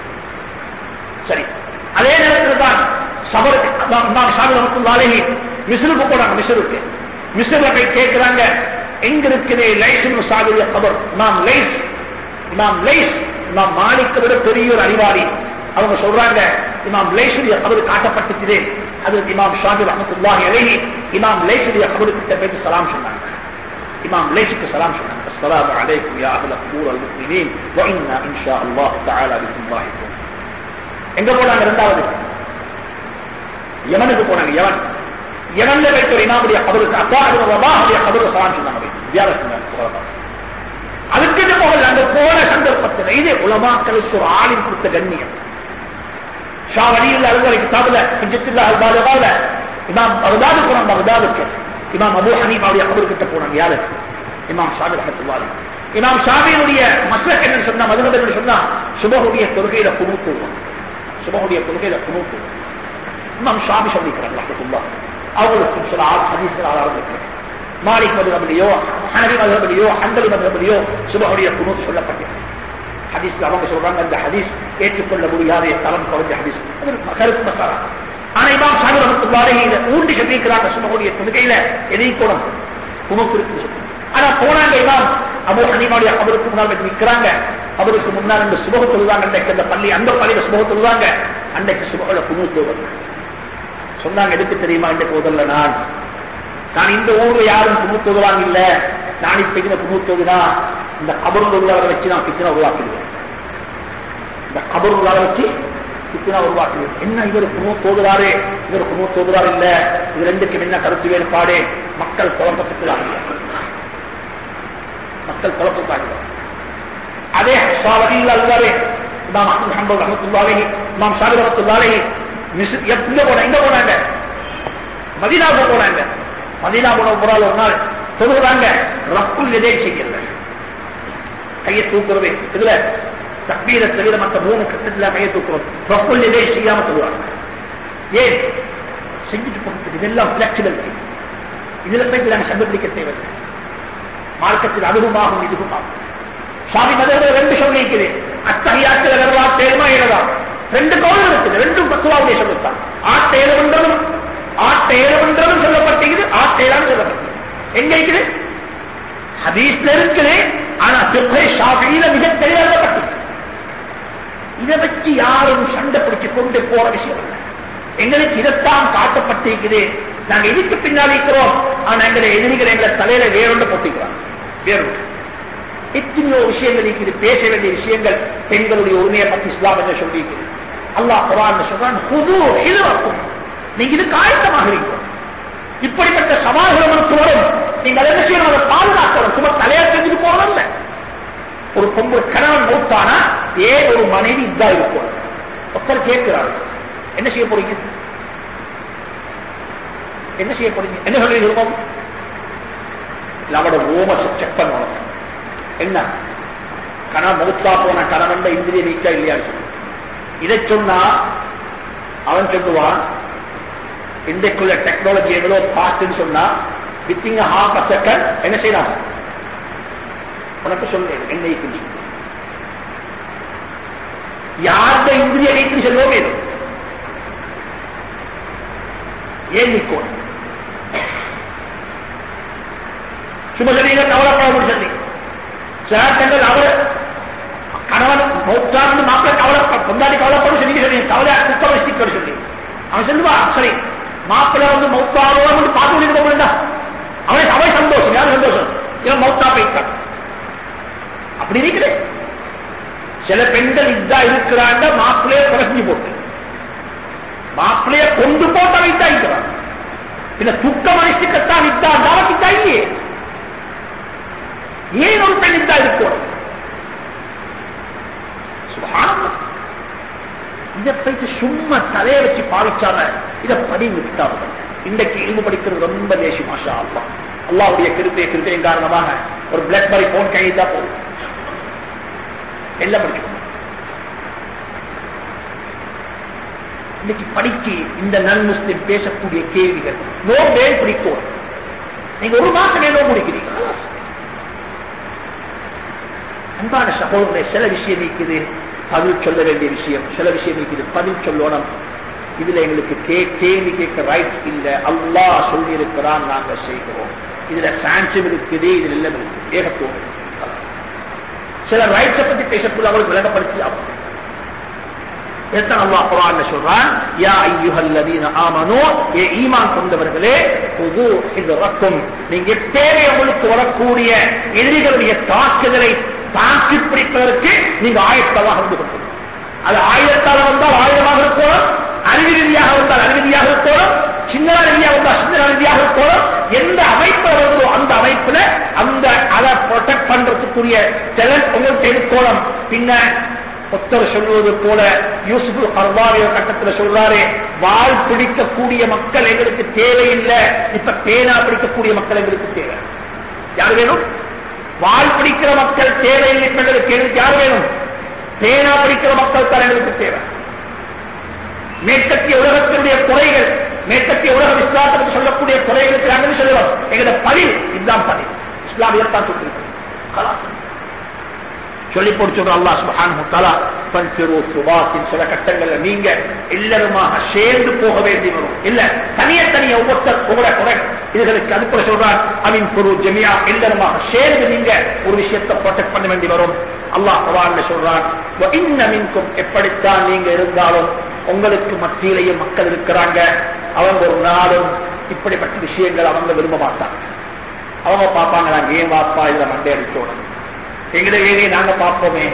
சரி அதே நேரத்தில் தான் சபர் இமாம் ஷாமி ரஹ்மத்துல்லாஹி மிஸ்ருக்கு போறாங்க மிஸ்ருக்கு மிஸ்ருல போய் கேட்கிறாங்க எங்க இருக்குது லைஸ் சாதிய கபர் இமாம் லைஸ் இமாம் லைஸ் இமாம் மாலிக்கை விட பெரிய ஒரு அறிவாளி அவங்க சொல்றாங்க இமாம் லைசுடைய கபர் காட்டப்பட்டுச்சு அது இமாம் ஷாபி ரஹமத்துல்லாஹி அலைஹி இமாம் லைசுடைய கபர் கிட்ட போயிட்டு சலாம் சொன்னாங்க இமாம் லைசுக்கு சலாம் சொன்னாங்க السلام عليكم يا اهل قبور المؤمنين وانا ان شاء الله تعالى بكم لاحقون எங்க போனாங்க இரண்டாவது யமனுக்கு போனாங்க யமன் யமன்ல வைத்த ஒரு இமாமுடைய கபருக்கு அப்பாஹுடைய ரபாஹுடைய கபரு சலாம் சொன்னாங்க வியாழக்கிழமை அதுக்கு போகல அந்த போன சந்தர்ப்பத்தில் இது உலமாக்களுக்கு ஒரு ஆளின் கொடுத்த கண்ணியம் ஷா வழியில் அலுவலை கிதாபுல ஹிஜத்துல்லா அல்பாதகால இமாம் பகதாது போனாங்க பகதாதுக்கு இமாம் அபு ஹனீஃபாவுடைய கபருக்கிட்ட போனாங்க யாரு இமாம் ஷாபி ரஹத்துல்லாஹி இமாம் ஷாபியினுடைய மஸ்லக் என்னன்னு சொன்னா மதுரபர் என்று சொன்னா சுபகுடைய தொழுகையில குமுத்து சுபகுடைய தொழுகையில குமுத்து இமாம் ஷாபி சொல்லிக்கிறாங்க ரஹத்துல்லாஹ் அவங்களுக்கு சில ஆள் ஹதீஸ்கள் ஆதாரம் இருக்கு மாலிக் மதுரபிலையோ ஹனபி மதுரபிலையோ ஹண்டலி மதுரபிலையோ சுபகுடைய குமுத்து சொல்லப்பட்டிருக்கு ஹதீஸ் அவங்க சொல்றாங்க அந்த ஹதீஸ் ஏற்றுக்கொள்ள முடியாத தரம் குறைஞ்ச ஹதீஸ் அது ஒரு கருத்து மசாலா ஆனா இமாம் சாமி ரஹத்துல்லாஹி இதை ஊண்டி சொல்லியிருக்கிறாங்க சுபகுடைய தொழுகையில எதையும் கூட குமுத்து இருக்குன்னு சொல்றாங்க ஆனா போனாங்க இமாம் அபு ஹனீமாவுடைய அவருக்கு முன்னால் வந்து நிக்கிறாங்க அவருக்கு முன்னால் இந்த சுபக தொழுதாங்க அன்றைக்கு அந்த பள்ளி அந்த பள்ளியில சுபக தொழுதாங்க அன்றைக்கு சுபகல குமுத்து சொன்னாங்க எதுக்கு தெரியுமா இன்றைக்கு முதல்ல நான் நான் இந்த ஊர்ல யாரும் குமுத்து தொழுவாங்க இல்ல நான் இப்ப இந்த குமுத்து தொழுதா இந்த கபரு தொழுதாவை வச்சு நான் பிச்சனை உருவாக்கிடுவேன் இந்த கபரு தொழுதாவை வச்சு சித்தினா உருவாக்குது என்ன இவர் குணு தோதுறாரு இவர் குணு தோதுறாரு இல்ல இது ரெண்டுக்கும் என்ன கருத்து வேறுபாடு மக்கள் குழப்பத்துக்குள்ளாங்க மக்கள் குழப்பத்தாங்க அதே சாவடியில் அல்வாரே இமாம் அஹ்மது ஹம்பல் ரஹமத்துல்லாஹி இமாம் ஷாபி ரஹமத்துல்லாஹி மிஸ் எங்க போன எங்க போனாங்க மதீனாவுக்கு போனாங்க மதீனா போன போறால் ஒரு நாள் சொல்லுறாங்க ரப்புல் எதே செய்யல கையை தூக்குறது இதுல தப்பீரை தவிர மற்ற மூணு கட்டத்தில் கையை தூக்குறோம் ரப்புல் எதே செய்யாம சொல்லுவாங்க ஏன் செஞ்சுட்டு போகிறது இதெல்லாம் பிளெக்சிபிலிட்டி இதுல போய் நாங்கள் சண்டை தேவையில்லை மார்க்கத்தில் அதுவுமாகும் இதுவுமாகும் சுவாமி மதத்தில் ரெண்டு சொல்லி இருக்குது அத்தகையாத்தில் வரலா தேர்மா ஏறலாம் ரெண்டு கௌரவம் இருக்குது ரெண்டும் பத்துவாவுடைய சொல்லுத்தான் ஆட்ட ஏழவன்றதும் ஆட்ட ஏழவன்றதும் சொல்லப்பட்டிருக்குது ஆட்ட ஏழான்னு சொல்லப்பட்டது எங்க இருக்குது ஹதீஸ்ல இருக்குது ஆனா திருப்பை ஷாபியில மிக தெளிவாக்கப்பட்டது இதை வச்சு யாரும் சண்டை பிடிச்சு கொண்டு போற விஷயம் இல்லை எங்களுக்கு இதைத்தான் காட்டப்பட்டிருக்குது நாங்க இதுக்கு பின்னால் இருக்கிறோம் ஆனா எங்களை எதிரிகள் எங்களை தலையில வேறொன்று போட்டிக்கிறோம் வேறொன்று எத்தனையோ விஷயங்கள் இருக்குது பேச வேண்டிய விஷயங்கள் பெண்களுடைய உரிமையை பத்தி இஸ்லாம் என்ன சொல்லியிருக்கிறது அல்லாஹ் குரான் சொல்றான் புது இருக்கும் நீங்க இதுக்கு ஆயத்தமாக இருக்கணும் இப்படிப்பட்ட சவால்கள் நமக்கு வரும் நீங்க அதை என்ன செய்யணும் அதை பாதுகாக்கணும் சும்மா தலையா செஞ்சுட்டு போறதில்ல ஒரு பொம்பு கணவன் மூத்தானா ஏன் ஒரு மனைவி இதா இருக்கும் ஒருத்தர் கேட்கிறாரு என்ன செய்ய போறீங்க என்ன செய்ய போறீங்க என்ன சொல்லி இருக்கோம் அவட ஓம செக் பண்ணணும் என்ன கணவன் மௌத்தா போன கணவன் இந்திரிய நீக்கா இல்லையா இதை சொன்னா அவன் சொல்லுவான் இன்றைக்குள்ள டெக்னாலஜி எவ்வளவு பாஸ்ட்னு சொன்னா வித்திங் ஹாஃப் அ செகண்ட் என்ன செய்யலாம் உனக்கு சொல்றேன் என்ன நீ யார்த இந்திரிய நீக்கி சொல்லுவோம் இது ஏன் நிற்கும் சும்மா சொன்னீங்க கவலைப்பட சொல்லி சில அவர் கணவன் மௌத்தாந்து மாப்பிள்ள கவலை பொந்தாடி கவலைப்படும் சொல்லி சொன்னீங்க கவலை குக்க வச்சுக்க சொல்லி அவன் சொல்லுவா சரி மாப்பிள்ள வந்து மௌத்தாரோடு பார்த்து முடிக்க முடியா அவனுக்கு அவன் சந்தோஷம் யாரும் சந்தோஷம் இவன் மௌத்தா போய்த்தான் அப்படி இருக்குது சில பெண்கள் இதா இருக்கிறாங்க மாப்பிள்ளைய குறைஞ்சி போட்டு மாப்பிள்ளைய கொண்டு போட்ட வைத்தா இருக்கிறான் இந்த துக்க மனுஷத்துக்குத்தான் வித்தா தாவத்தித்தா இல்லையே ஏன் ஒரு பெண் இதா இருக்கும் இதை பற்றி சும்மா தலையை வச்சு பாவிச்சாம இதை படி விட்டாங்க இன்றைக்கு இல்மு படிக்கிறது ரொம்ப லேசி மாஷா அல்லா அல்லாவுடைய கிருப்பைய கிருப்பையின் காரணமாக ஒரு பிளாக் பரி போன் கையில் தான் போகும் எல்லாம் படிக்கணும் இன்னைக்கு படிச்சு இந்த நன் முஸ்லிம் பேசக்கூடிய கேள்விகள் நோ பேர் பிடிக்கும் நீங்க ஒரு மாசம் நோ முடிக்கிறீங்க அன்பான சகோதரனை சில விஷயம் இருக்குது பதில் சொல்ல வேண்டிய விஷயம் சில விஷயம் இருக்குது பதில் சொல்லணும் இதுல எங்களுக்கு கேள்வி கேட்க ரைட் இல்ல அல்லா சொல்லி இருக்கிறான் நாங்க செய்கிறோம் இதுல சான்சம் இருக்குது இதுல எல்லாம் இருக்கு ஏகத்துவம் சில ரைட்ஸை பத்தி பேசக்குள்ள அவங்களுக்கு விளங்கப்படுத்தி ஆகும் எத்தனை அல்லா குரான் சொல்றான் யா ஐயுஹல்லதீன ஆமனோ ஏ ஈமான் கொண்டவர்களே புது இது ரத்தம் நீங்க தேவை உங்களுக்கு வரக்கூடிய எதிரிகளுடைய தாக்குதலை தாக்கி பிடிப்பதற்கு நீங்க ஆயத்தமாக இருந்து கொண்டது அது ஆயிரத்தால வந்தால் ஆயிரமாக இருக்கணும் அறிவு ரீதியாக வந்தால் அறிவு ரீதியாக இருக்கணும் சின்ன ரீதியாக வந்தால் சின்ன ரீதியாக இருக்கணும் எந்த அமைப்பு வருதோ அந்த அமைப்புல அந்த அதை ப்ரொடெக்ட் பண்றதுக்குரிய டேலண்ட் உங்கள்கிட்ட இருக்கணும் பின்ன ஒத்தர் சொல்வது போல யூசுப் அர்வாரிய கட்டத்தில் சொல்றாரு வாழ் பிடிக்கக்கூடிய மக்கள் எங்களுக்கு தேவையில்லை இப்ப பேனா பிடிக்கக்கூடிய மக்கள் எங்களுக்கு தேவை யார் வேணும் வாழ் பிடிக்கிற மக்கள் தேவையில்லை என்பதற்கு எங்களுக்கு யார் வேணும் பேனா பிடிக்கிற மக்கள் தான் எங்களுக்கு தேவை மேற்கத்திய உலகத்தினுடைய குறைகள் மேற்கத்திய உலக விஸ்வாசத்துக்கு சொல்லக்கூடிய குறைகளுக்கு நாங்கள் சொல்லுவோம் எங்களோட பதில் இதுதான் பதில் இஸ்லாமியத்தான் சொல்லியிருக்கோம் சொல்லி போட்டு அல்லா சுபான் சுபாத்தின் சில கட்டங்கள்ல நீங்க எல்லாருமாக சேர்ந்து போக வேண்டி வரும் இல்ல தனிய தனிய ஒவ்வொருத்தர் ஒவ்வொரு குறை இதுகளுக்கு அதுக்குள்ள சொல்றான் அவின் பொரு ஜெமியா எல்லாருமாக சேர்ந்து நீங்க ஒரு விஷயத்தை ப்ரொடெக்ட் பண்ண வேண்டி வரும் அல்லாஹ் பவான் சொல்றான் இன்னமின்கும் எப்படித்தான் நீங்க இருந்தாலும் உங்களுக்கு மத்தியிலேயே மக்கள் இருக்கிறாங்க அவங்க ஒரு நாளும் இப்படிப்பட்ட விஷயங்கள் அவங்க விரும்ப மாட்டாங்க அவங்க பார்ப்பாங்க நாங்க ஏன் வாப்பா இதுல மண்டை அடிச்சோம் எங்கட வேலையை நாங்க பார்ப்போமே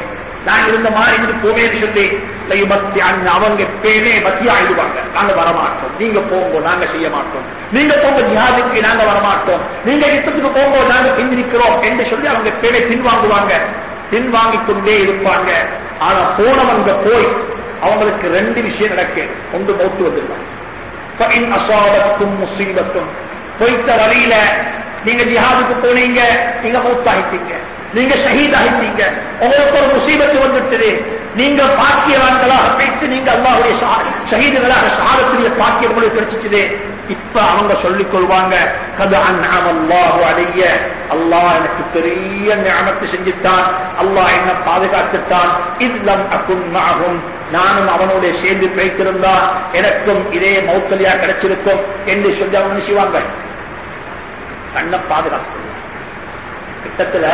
நான் இருந்த மாதிரி இருந்து போவேன்னு சொல்லி லை பக்தி அண்ணன் அவங்க பேனே பத்தி ஆயிடுவாங்க நாங்க வரமாட்டோம் நீங்க போங்க நாங்க செய்ய மாட்டோம் நீங்க போங்க ஜிஹாதுக்கு நாங்க வரமாட்டோம் நீங்க யுத்தத்துக்கு போங்க நாங்க பின் நிற்கிறோம் என்று சொல்லி அவங்க பேனை பின்வாங்குவாங்க பின்வாங்கிக் கொண்டே இருப்பாங்க ஆனா போனவங்க போய் அவங்களுக்கு ரெண்டு விஷயம் நடக்கு ஒன்று மௌத்து வந்துருவாங்க فإن أصابتكم مصيبة போய்த்த வழியில நீங்க ஜிஹாதுக்கு போனீங்க நீங்க மௌத்தாகிட்டீங்க நீங்க ஷஹீத் ஆகிட்டீங்க உங்களுக்கு ஒரு முசீபத்து வந்துட்டது நீங்க பாக்கியவான்களாக பேச்சு நீங்க அல்லாஹுடைய ஷஹீதுகளாக ஷஹாதத்துடைய பாக்கியம் உங்களுக்கு கிடைச்சிச்சுது இப்ப அவங்க சொல்லிக் கொள்வாங்க கது அல்லாஹு அடைய அல்லாஹ் எனக்கு பெரிய ஞானத்தை செஞ்சுட்டான் அல்லாஹ் என்ன பாதுகாத்துட்டான் இஸ்லம் அக்கும் நானும் அவனோட சேர்ந்து பேசியிருந்தா எனக்கும் இதே மௌத்தலியா கிடைச்சிருக்கும் என்று சொல்லி அவங்க செய்வாங்க கண்ணை பாதுகாப்பு கிட்டத்துல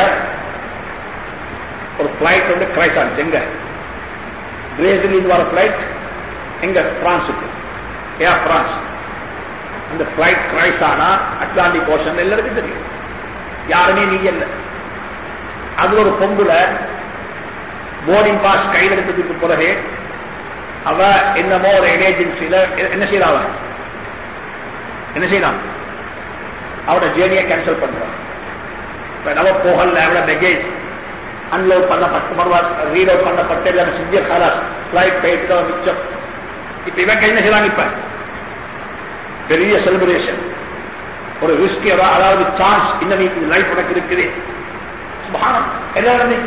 ஒரு பிளைட் வந்து கிரைஸ் ஆச்சு எங்க பிரேசில் இருந்து வர பிளைட் எங்க பிரான்ஸுக்கு ஏர் பிரான்ஸ் அந்த பிளைட் கிரைஸ் ஆனா அட்லாண்டிக் ஓஷன் எல்லாருக்கும் தெரியும் யாருமே நீ இல்ல அது ஒரு பொம்புல போர்டிங் பாஸ் கையில் எடுத்ததுக்கு பிறகு அவ என்னமோ ஒரு ஏஜென்சியில என்ன செய்யறான் என்ன செய்யறான் அவரோட ஜேர்னியை கேன்சல் பண்றான் அவ போகல அவளோட பேகேஜ் அன்லோட் பண்ணப்பட்டு மறுவார் ரீட் அவுட் பண்ணப்பட்டு எல்லாமே செஞ்ச காலாஸ் பிளைட் போயிட்டு தான் மிச்சம் இப்ப இவன் என்ன செய்யறாங்க இப்ப பெரிய செலிபிரேஷன் ஒரு ரிஸ்க் அதாவது சான்ஸ் இன்னும் நீ லைஃப் உனக்கு இருக்குது எல்லாரும்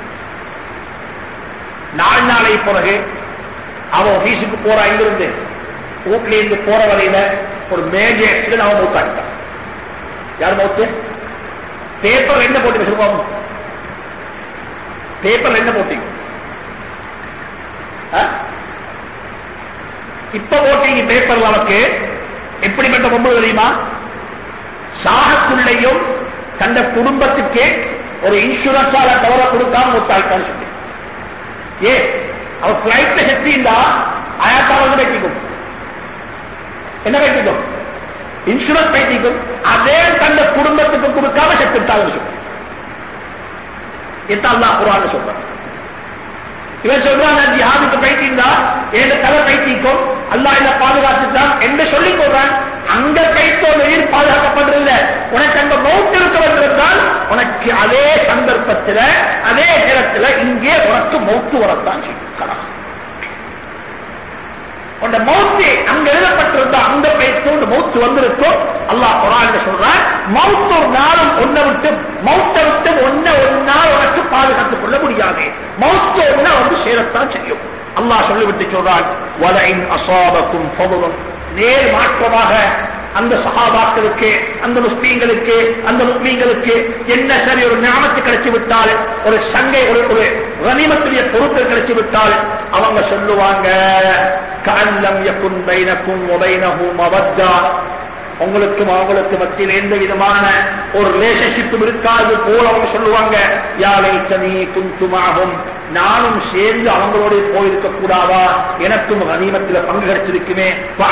நாலு நாளை பிறகு அவன் ஆபீஸுக்கு போற இங்கிருந்து வீட்ல இருந்து போற வரையில ஒரு மேஜர் ஆக்சிடென்ட் அவன் மூத்தாக்கிட்டான் யார் மௌத்து பேப்பர் என்ன போட்டு சொல்லுவோம் பேப்பர் என்ன போட்டீங்க இப்ப போட்டீங்க பேப்பர் அவனுக்கு எப்படிப்பட்ட பொம்பு தெரியுமா சாகக்குள்ளையும் தந்த குடும்பத்துக்கே ஒரு இன்சூரன்ஸால கவர கொடுக்காம மூத்தாயிட்டான்னு சொல்லி ஏ அவ பிளைட்ல செத்திருந்தா ஆயாத்தாவது வைக்கும் என்ன வைக்கும் இன்சூரன்ஸ் வைக்கும் அதே தந்த குடும்பத்துக்கு கொடுக்காம செத்துட்டாங்க சொல்லி அல்லா குரான் சொல்றான் இவன் சொல்றான் நான் ஜிஹாதுக்கு பைத்திருந்தா ஏழு தலை பைத்திக்கும் அல்லா என்ன பாதுகாத்துட்டான் என்று சொல்லிக் கொள்றான் அங்க கைத்தோ உயிர் பாதுகாக்கப்படுறதில்ல உனக்கு அங்க மௌத்து இருக்க வந்திருந்தால் உனக்கு அதே சந்தர்ப்பத்தில் அதே நேரத்தில் இங்கே உனக்கு மௌத்து வரத்தான் செய்யலாம் உண்ட மௌத்து அங்க எழுதப்பட்டிருந்தா அங்க பேசு மௌத்து வந்திருக்கும் அல்லாஹ் குரான் சொல்றான் மௌத்து ஒரு நாளும் ஒன்ன விட்டு மௌத்த விட்டு ஒன்ன ஒரு நாள் உனக்கு பாதுகாத்துக் கொள்ள முடியாது மௌத்து ஒன்ன வந்து சேரத்தான் செய்யும் அல்லாஹ் சொல்லிவிட்டு சொல்றான் வலையின் அசாபக்கும் பகுவம் நேர் மாற்றமாக அந்த சகாபாக்களுக்கு அந்த முஸ்லீம்களுக்கு அந்த முஸ்லீம்களுக்கு என்ன சரி ஒரு ஞாபகத்து கிடைச்சு விட்டால் ஒரு சங்கை ஒரு ஒரு கனிமத்துடைய பொருட்கள் கிடைச்சு விட்டால் அவங்க சொல்லுவாங்க கல்லம் எக்கும் பைனக்கும் உபைனகும் அவத்தா உங்களுக்கும் அவங்களுக்கு மத்தியில் எந்த விதமான ஒரு ரிலேஷன்ஷிப்பும் இருக்காது போல அவங்க சொல்லுவாங்க யாரை தனி குந்துமாகும் நானும் சேர்ந்து அவங்களோட போயிருக்க கூடாதா எனக்கும் கனிமத்தில் பங்கு கிடைச்சிருக்குமே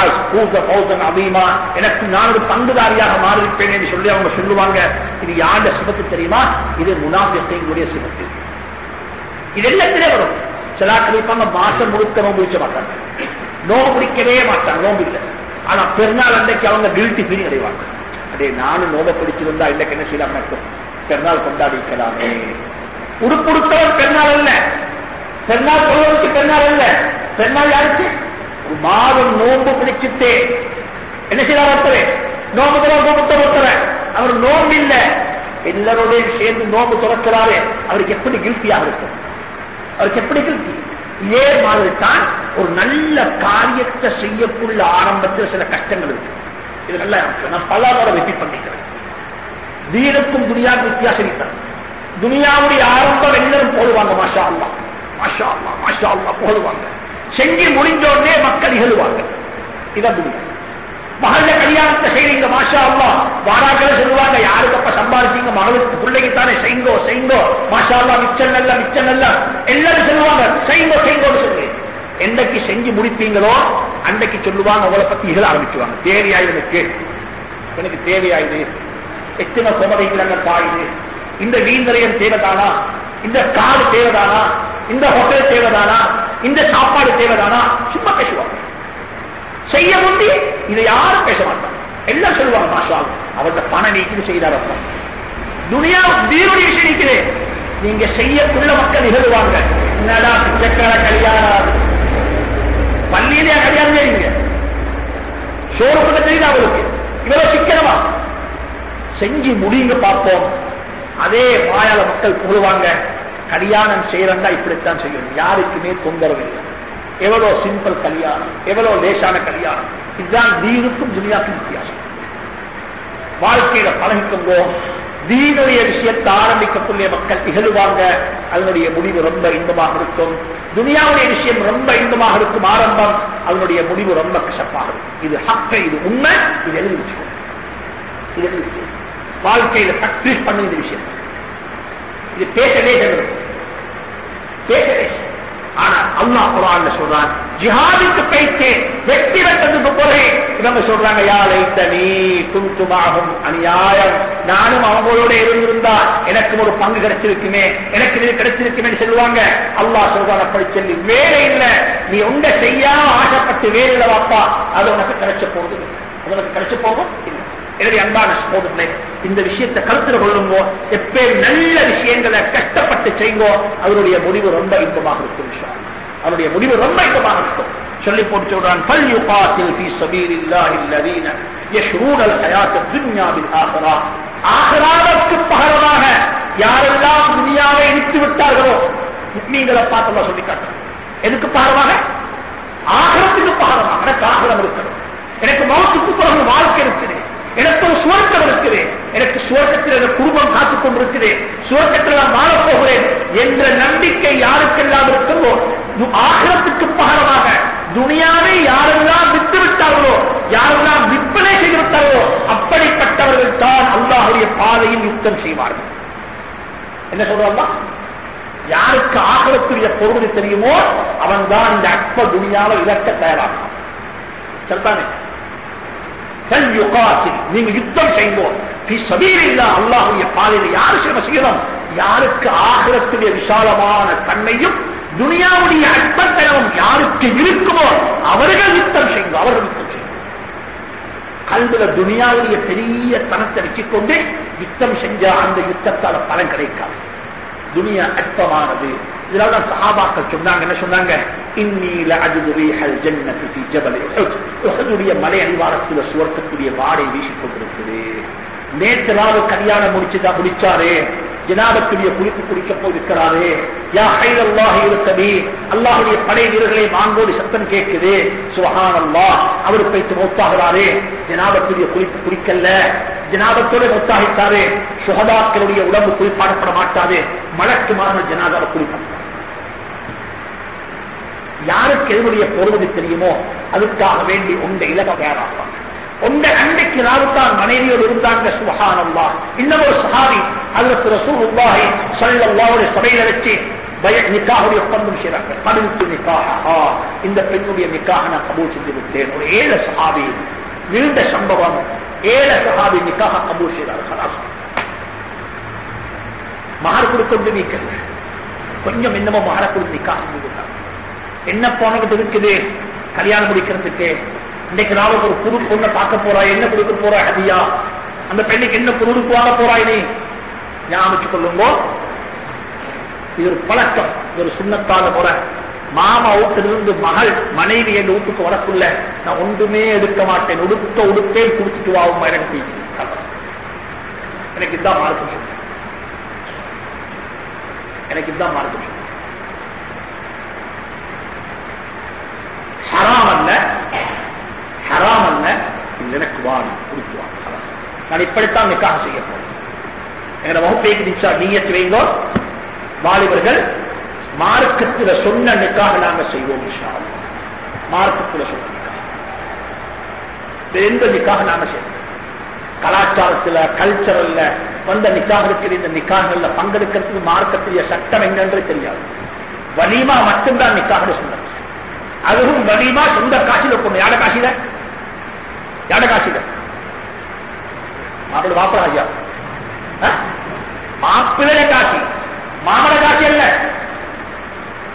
அதிகமா எனக்கும் நான் ஒரு பங்குதாரியாக மாறியிருப்பேன் என்று சொல்லி அவங்க சொல்லுவாங்க இது யாருடைய சிவத்து தெரியுமா இது முனாபியத்தையுடைய சிவத்து இது எல்லாத்திலே வரும் சிலாக்கள் இருப்பாங்க மாசம் முழுக்க நோம்பு வைக்க மாட்டாங்க நோம்பு பிடிக்கவே மாட்டாங்க நோம்பு இல்லை ஆனா பெருநாள் அன்றைக்கு அவங்க கில்ட்டி ஃபீலிங் அடைவாங்க அதே நானும் நோம்ப பிடிச்சிருந்தா இல்லைக்கு என்ன செய்யலாம் நடக்கும் பெருநாள் கொண்டாடிக்கலாமே உடுப்புடுத்தவன் பெருநாள் அல்ல பெருநாள் கொள்வதற்கு பெருநாள் அல்ல பெருநாள் யாருக்கு ஒரு மாதம் நோம்பு பிடிச்சிட்டு என்ன செய்யலாம் ஒருத்தர் நோம்பு நோம்பு ஒருத்தர் அவர் நோம்பு இல்ல எல்லாரோடையும் சேர்ந்து நோம்பு துறக்கிறாரு அவருக்கு எப்படி கில்ட்டியாக இருக்கும் அவருக்கு எப்படி கில்ட்டி இதே மாதிரி தான் ஒரு நல்ல காரியத்தை செய்யக்குள்ள ஆரம்பத்தில் சில கஷ்டங்கள் இருக்கு இது நல்லா நான் பல முறை ரிப்பீட் பண்ணிக்கிறேன் தீனுக்கும் துணியாவுக்கும் வித்தியாசம் இருக்கிறது துனியாவுடைய ஆரம்பம் எல்லாரும் போடுவாங்க மாஷா அல்லா மாஷா அல்லா மாஷா அல்லா போடுவாங்க செஞ்சு முடிஞ்ச உடனே மக்கள் இகழுவாங்க இதான் துணியா மகள கல்யாணத்தை செய்றீங்க மாஷா அல்லா வாராக்களை சொல்லுவாங்க யாருக்கு அப்ப சம்பாதிச்சீங்க மகளுக்கு பிள்ளைக்கு தானே செய்ங்கோ செய்ங்கோ மாஷா அல்லா மிச்சம் நல்ல மிச்சம் நல்ல எல்லாரும் சொல்லுவாங்க செய்ங்கோ செய்ங்கோன்னு சொல்லி என்னைக்கு செஞ்சு முடிப்பீங்களோ அன்னைக்கு சொல்லுவாங்க அவளை பத்தி இகழ ஆரம்பிச்சுவாங்க தேவையா எனக்கு எனக்கு தேவையாயுது எத்தனை குமரைகள் அங்க பாயுது இந்த வீந்தரையம் தேவைதானா இந்த காடு தேவைதானா இந்த ஹோட்டல் தேவைதானா இந்த சாப்பாடு தேவைதானா சும்மா பேசுவாங்க செய்ய முந்தி இதை யாரும் பேச மாட்டாங்க எல்லாம் சொல்லுவாங்க மாஷா அவர்கிட்ட பணம் நீக்கிட்டு செய்தாரப்பா துனியா தீனுடைய விஷயம் நீக்குது நீங்க செய்யக்குள்ள மக்கள் நிகழ்வாங்க என்னடா பிச்சைக்கார கல்யாணம் பள்ளியிலே கல்யாணம் செய்யுங்க சோறுக்குள்ள தெரியுது அவருக்கு இவ்வளவு சிக்கனமா செஞ்சு முடிங்க பார்ப்போம் அதே வாயால மக்கள் புகழுவாங்க கல்யாணம் செய்யறா இப்படித்தான் செய்யணும் யாருக்குமே தொந்தரவு இல்லை எவ்வளவு சிம்பிள் கல்யாணம் எவ்வளவு லேசான கல்யாணம் இதுதான் தீனுக்கும் துனியாக்கும் வித்தியாசம் வாழ்க்கையில பழகிக்கொண்டோ தீனுடைய விஷயத்தை ஆரம்பிக்கக்கூடிய மக்கள் திகழ்வாங்க அதனுடைய முடிவு ரொம்ப இன்பமாக இருக்கும் துனியாவுடைய விஷயம் ரொம்ப இன்பமாக இருக்கும் ஆரம்பம் அதனுடைய முடிவு ரொம்ப கசப்பாக இருக்கும் இது ஹக்க இது உண்மை இது எழுதி வச்சுக்கணும் இது எழுதி வச்சுக்கணும் வாழ்க்கையில சக்சஸ் பண்ணுங்க இந்த விஷயம் இது பேசவே பேசவே ஆனா அல்லா குரான் சொல்றான் ஜிஹாதுக்கு பயிற்சி வெற்றி வெட்டதுக்கு போறே இவங்க சொல்றாங்க யாரை தனி துந்துமாகும் அநியாயம் நானும் அவங்களோட இருந்திருந்தா எனக்கு ஒரு பங்கு கிடைச்சிருக்குமே எனக்கு இது கிடைச்சிருக்குமே சொல்லுவாங்க அல்லா சொல்றான் அப்படி சொல்லி வேலை இல்லை நீ உண்ட செய்யாம ஆசைப்பட்டு வேலையில வாப்பா அது உனக்கு கிடைச்ச போகுது அது உனக்கு கிடைச்ச போகும் இல்லை எனவே அன்பான சோதனை இந்த விஷயத்தை கருத்தில் கொள்ளுங்கோ எப்பயும் நல்ல விஷயங்களை கஷ்டப்பட்டு செய்யுங்கோ அதனுடைய முடிவு ரொம்ப இன்பமாக இருக்கும் விஷயம் அதனுடைய முடிவு ரொம்ப இன்பமாக இருக்கும் சொல்லி போட்டு சொல்றான் பல் யுகாத்தில் பி சபீலில்லாஹி அல்லதீன யஷ்ரூன الحياة الدنيا بالآخرة ஆகிராவுக்கு பகரமாக யாரெல்லாம் துனியாவை இடித்து விட்டார்களோ நீங்களை பார்த்து சொல்லி காட்டுறேன் எதுக்கு பகரமாக ஆகரத்துக்கு பகரமாக எனக்கு ஆகரம் இருக்கிறது எனக்கு மௌத்துக்கு பிறகு வாழ்க்கை இருக்குது எனக்கு ஒரு சுவர்க்கம் இருக்குது எனக்கு சுவர்க்கத்தில் எனக்கு குடும்பம் காத்துக் கொண்டிருக்குது சுவர்க்கத்தில் நான் வாழப் போகிறேன் என்ற நம்பிக்கை யாருக்கெல்லாம் இருக்கிறதோ ஆகலத்துக்கு பகரமாக துணியாவை யாரெல்லாம் விட்டு விட்டார்களோ யாரெல்லாம் விற்பனை செய்து விட்டார்களோ அப்படிப்பட்டவர்கள் தான் அல்லாஹுடைய பாதையில் யுத்தம் செய்வார்கள் என்ன சொல்றாங்க யாருக்கு ஆகலத்துடைய பொருள் தெரியுமோ அவன் தான் இந்த அற்ப துணியாவை இழக்க தயாராகும் சரிதானே நீங்க யுத்தம் செய்வோம் அல்லாஹுடைய பாதையில் யாரு சேவை செய்யணும் யாருக்கு ஆகிரத்துடைய விசாலமான தன்மையும் துனியாவுடைய அற்பத்தனமும் யாருக்கு இருக்குமோ அவர்கள் யுத்தம் செய்யும் அவர்கள் யுத்தம் செய்யும் கல்வில துனியாவுடைய பெரிய தனத்தை வச்சுக்கொண்டு யுத்தம் செஞ்சா அந்த யுத்தத்தால பலன் கிடைக்காது துனியா அற்பமானது இதனால்தான் சஹாபாக்கள் சொன்னாங்க என்ன சொன்னாங்க இன்னீல அதுரீஹல் ஜன்னதி ஜபல் உஹதுடைய மலை அடிவாரத்தில் சுவர்க்கக்கூடிய வாடை வீசிக் கொண்டிருக்குது நேற்று ராவு கல்யாணம் முடிச்சுதான் முடிச்சாரு ஜனாபத்துடைய குளிப்பு குடிக்க போயிருக்கிறாரு யா ஹைல் அல்லாஹ் இருக்கபி அல்லாஹுடைய படை வீரர்களை வாங்கோடு சத்தம் கேட்குது சுஹான் அல்லாஹ் அவர் போய்த்து மௌத்தாகிறாரு ஜனாபத்துடைய குளிப்பு குடிக்கல ஜனாபத்தோட மொத்தாகிட்டாரு சுகதாக்களுடைய உடம்பு குளிப்பாடப்பட மாட்டாது மலக்கு மாதம் ஜனாதாவை குளிப்பாங்க யாருக்கு எதனுடைய பொறுமதி தெரியுமோ அதுக்காக வேண்டி உண்ட இலக தயாராப்பாங்க உண்ட அன்றைக்கு ராவுத்தான் மனைவியோடு இருந்தாங்க சுகானல்லா இன்னமோ சஹாபி அதற்கு ரசூல் உல்லாஹி சல்லாவுடைய சபையில வச்சு பய நிக்காவுடைய ஒப்பந்தம் செய்றாங்க பதினெட்டு நிக்காக இந்த பெண்ணுடைய நிக்காக நான் கபூல் செஞ்சு விட்டேன் ஒரு ஏழு சஹாபி நீண்ட சம்பவம் ஏழு சஹாபி நிக்காக கபூல் செய்தார்கள் மகர் கொடுக்கிறது நீக்கல கொஞ்சம் என்னமோ மகர கொடுத்து நிக்காக செஞ்சுட்டாங்க என்ன போனது இருக்குது கல்யாணம் முடிக்கிறதுக்கு இன்னைக்கு நாளுக்கு ஒரு புது பொண்ணை பார்க்க போறா என்ன கொடுக்க போறா ஹதியா அந்த பெண்ணுக்கு என்ன பொருள் வாங்க போறாய் நீ ஞாபகம் கொள்ளுங்க இது ஒரு பழக்கம் இது ஒரு சுண்ணத்தால போற மாமா வீட்டிலிருந்து மகள் மனைவி எங்க வீட்டுக்கு வரக்குள்ள நான் ஒன்றுமே எடுக்க மாட்டேன் உடுத்த உடுத்தே குடிச்சிட்டு வாவும் எனக்கு எனக்கு இதுதான் மார்க்கம் எனக்கு இதுதான் மார்க்கம் ஹராம் அல்ல ஹராம் அல்ல எனக்கு வாணும் கொடுத்துவாங்க நான் இப்படித்தான் நிக்காக செய்ய போறேன் எங்க வகுப்பைக்கு நிச்சா நீயத்து வைங்கோ வாலிபர்கள் மார்க்கத்துல சொன்ன நிக்காக நாங்க செய்வோம் மார்க்கத்துல சொன்ன எந்த நிக்காக நாங்க செய்வோம் கலாச்சாரத்துல கல்ச்சரல்ல வந்த நிக்காக இருக்கிற இந்த நிக்காகங்கள்ல பங்கெடுக்கிறதுக்கு மார்க்கத்துடைய சட்டம் என்னன்று தெரியாது வலிமா மட்டும்தான் நிக்காக சொன்னது அதுவும் வலிமா சொந்த காசில பொண்ணு யார காசில யார காசில மாப்பிள்ள மாப்பிள ஐயா மாப்பிள்ளை காசி மாமல காசி அல்ல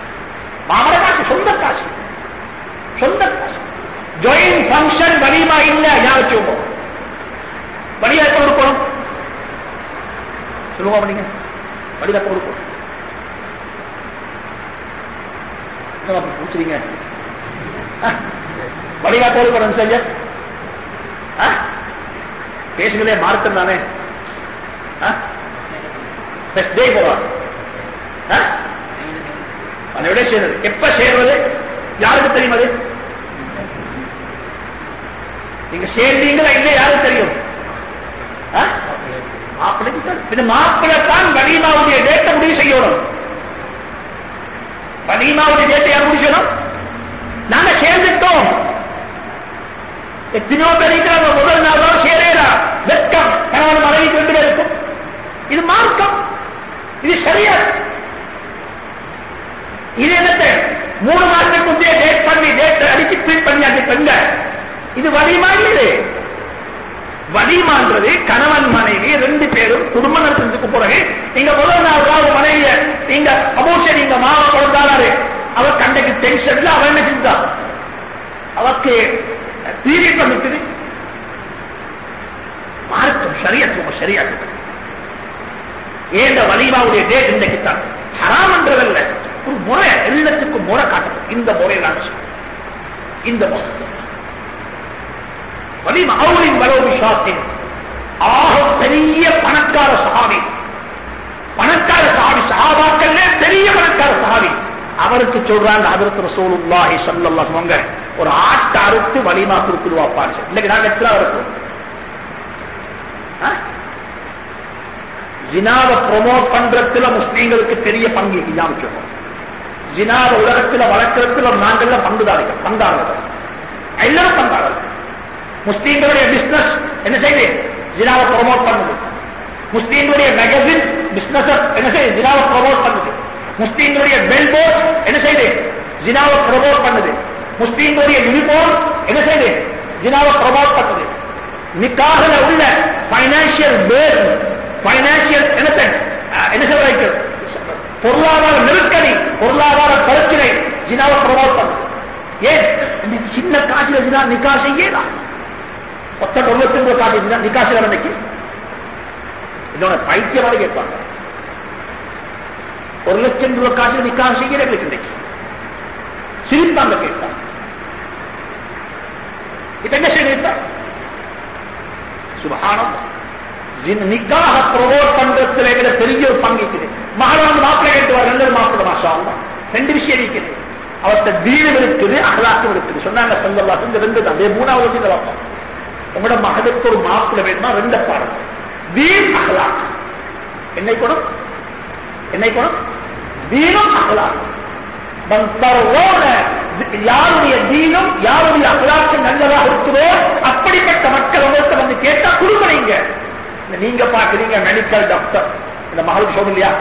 ஜாயின் ஃபங்க்ஷன் வலிமா இல்ல ஞாபகம் வச்சுக்கோங்க வழியா எப்ப கொடுக்கணும் சொல்லுங்க நீங்க வழியா எப்ப கொடுக்கணும் என்னவா அப்படி பூச்சுறீங்க வழியா கொடுக்கணும் சரியா பேசுகிறதே மார்க்கம் தானே ஃபர்ஸ்ட் டே போலாம் அதை விட சேர்றது எப்ப சேர்றது யாருக்கு தெரியும் அது நீங்க சேர்ந்தீங்களா இல்லை யாருக்கு தெரியும் மாப்பிள்ள தான் வலிமாவுடைய டேட்டை முடிவு செய்யணும் வலிமாவுடைய டேட்டை யார் முடிவு செய்யணும் நாங்க சேர்ந்துட்டோம் எத்தனையோ பேர் இருக்கிறாங்க முதல் நாள் தான் சேரேரா வெட்கம் கணவன் மனைவி கொண்டு இருக்கும் இது மார்க்கம் இது சரியா இது என்னத்தை மூணு மாசத்துக்கு முந்தைய டேட் பண்ணி டேட் அடிச்சு ட்ரீட் பண்ணி அது பெண்க இது வலிமா இது வலிமான்றது கணவன் மனைவி ரெண்டு பேரும் குடும்ப நடத்துறதுக்கு பிறகு நீங்க முதல் நாள் ராவு மனைவிய நீங்க அமோஷன் நீங்க மாவ கொடுத்தாரு அவர் கண்டைக்கு டென்ஷன்ல அவன் என்ன செஞ்சா அவருக்கு பீரியட் வந்துட்டு மார்க்கம் சரியாக்கும் சரியாக்கு ஏண்ட வலிமாவுடைய டேட் இன்றைக்கு தான் ஹராம் என்றதல்ல ஒரு முறை எல்லாத்துக்கும் முறை காட்டணும் இந்த முறையிலான இந்த முறை வலிமா அவரின் வலவு ஷாத்தின் ஆக பெரிய பணக்கார சஹாபி பணக்கார சஹாபி சஹாபாக்கள்ல பெரிய பணக்கார சஹாபி அவருக்கு சொல்றாங்க அதற்கு ரசூலுல்லாஹி ஸல்லல்லாஹு அலைஹி ஒரு ஆட்டை அறுத்து வலிமா கொடுத்துருவாப்பாரு இன்னைக்கு நாங்க எத்தனை இருக்கோம் ஜினாவை ப்ரொமோட் பண்றதுல முஸ்லீம்களுக்கு பெரிய பங்கு ஞாபகம் ஜினாவை உலகத்துல வளர்க்கறதுல நாங்கள்ல பங்குதாரிகள் பங்காளர்கள் எல்லாரும் பங்காளர்கள் முஸ்லீம்களுடைய பிசினஸ் என்ன செய்யுது ஜினாவை ப்ரொமோட் பண்ணுது முஸ்லீம்களுடைய மேகசின் பிசினஸ் என்ன செய்யுது ஜினாவை ப்ரொமோட் பண்ணுது முஸ்லீம்களுடைய பெல் போர்ட் என்ன செய்யுது ஜினாவை ப்ரொமோட் பண்ணுது முஸ்லீம்களுடைய யூனிஃபார்ம் என்ன செய்யுது ஜினாவை ப்ரொமோட் பண்ணுது நிக்காகல உள்ள பைனான்சியல் பேஸ் பைனான்சியல் என்னத்தை என்ன சொல்ற பொருளாதார நெருக்கடி பொருளாதார பிரச்சனை ஜினாவை ப்ரொமோட் பண்ணுது ஏன் இந்த சின்ன காசுல ஜினா நிக்கா செய்யலாம் ஒத்த தொண்ணூத்தி ஒன்பது காசு நிக்கா செய்யற அன்னைக்கு இதோட பைத்தியமாக கேட்பாங்க ஒரு லட்சம் ரூபாய் காசு நிக்கா செய்கிற இன்னைக்கு சிரிப்பாங்க கேட்பாங்க இப்ப என்ன செய்ய சுபகானம் நிக்காக ப்ரொமோட் பண்றதுல எங்களை பெரிய ஒரு பங்கு இருக்குது மகளான மாப்பிள்ளை கேட்டுவார் நல்ல மாப்பிள்ளை மாஷா ரெண்டு விஷயம் இருக்குது அவர்கிட்ட தீனம் இருக்குது அகலாக்கம் இருக்குது சொன்னாங்க சொல்லலாம் இந்த ரெண்டு தான் அதே மூணாவது பார்ப்போம் உங்களோட மகளுக்கு ஒரு மாப்பிள்ளை வேணுமா ரெண்டு பாடம் தீன் அகலாக் என்னை குணம் என்னை குணம் தீனம் அகலாக் யாருடைய தீனம் யாருடைய அகலாக்கு நல்லதாக இருக்குதோ அப்படிப்பட்ட மக்கள் உங்கள்கிட்ட வந்து கேட்டா கொடுக்குறீங்க நீங்க பாக்குறீங்க மெடிக்கல் டாக்டர் இந்த மகளுக்கு சொல்ல இல்லையா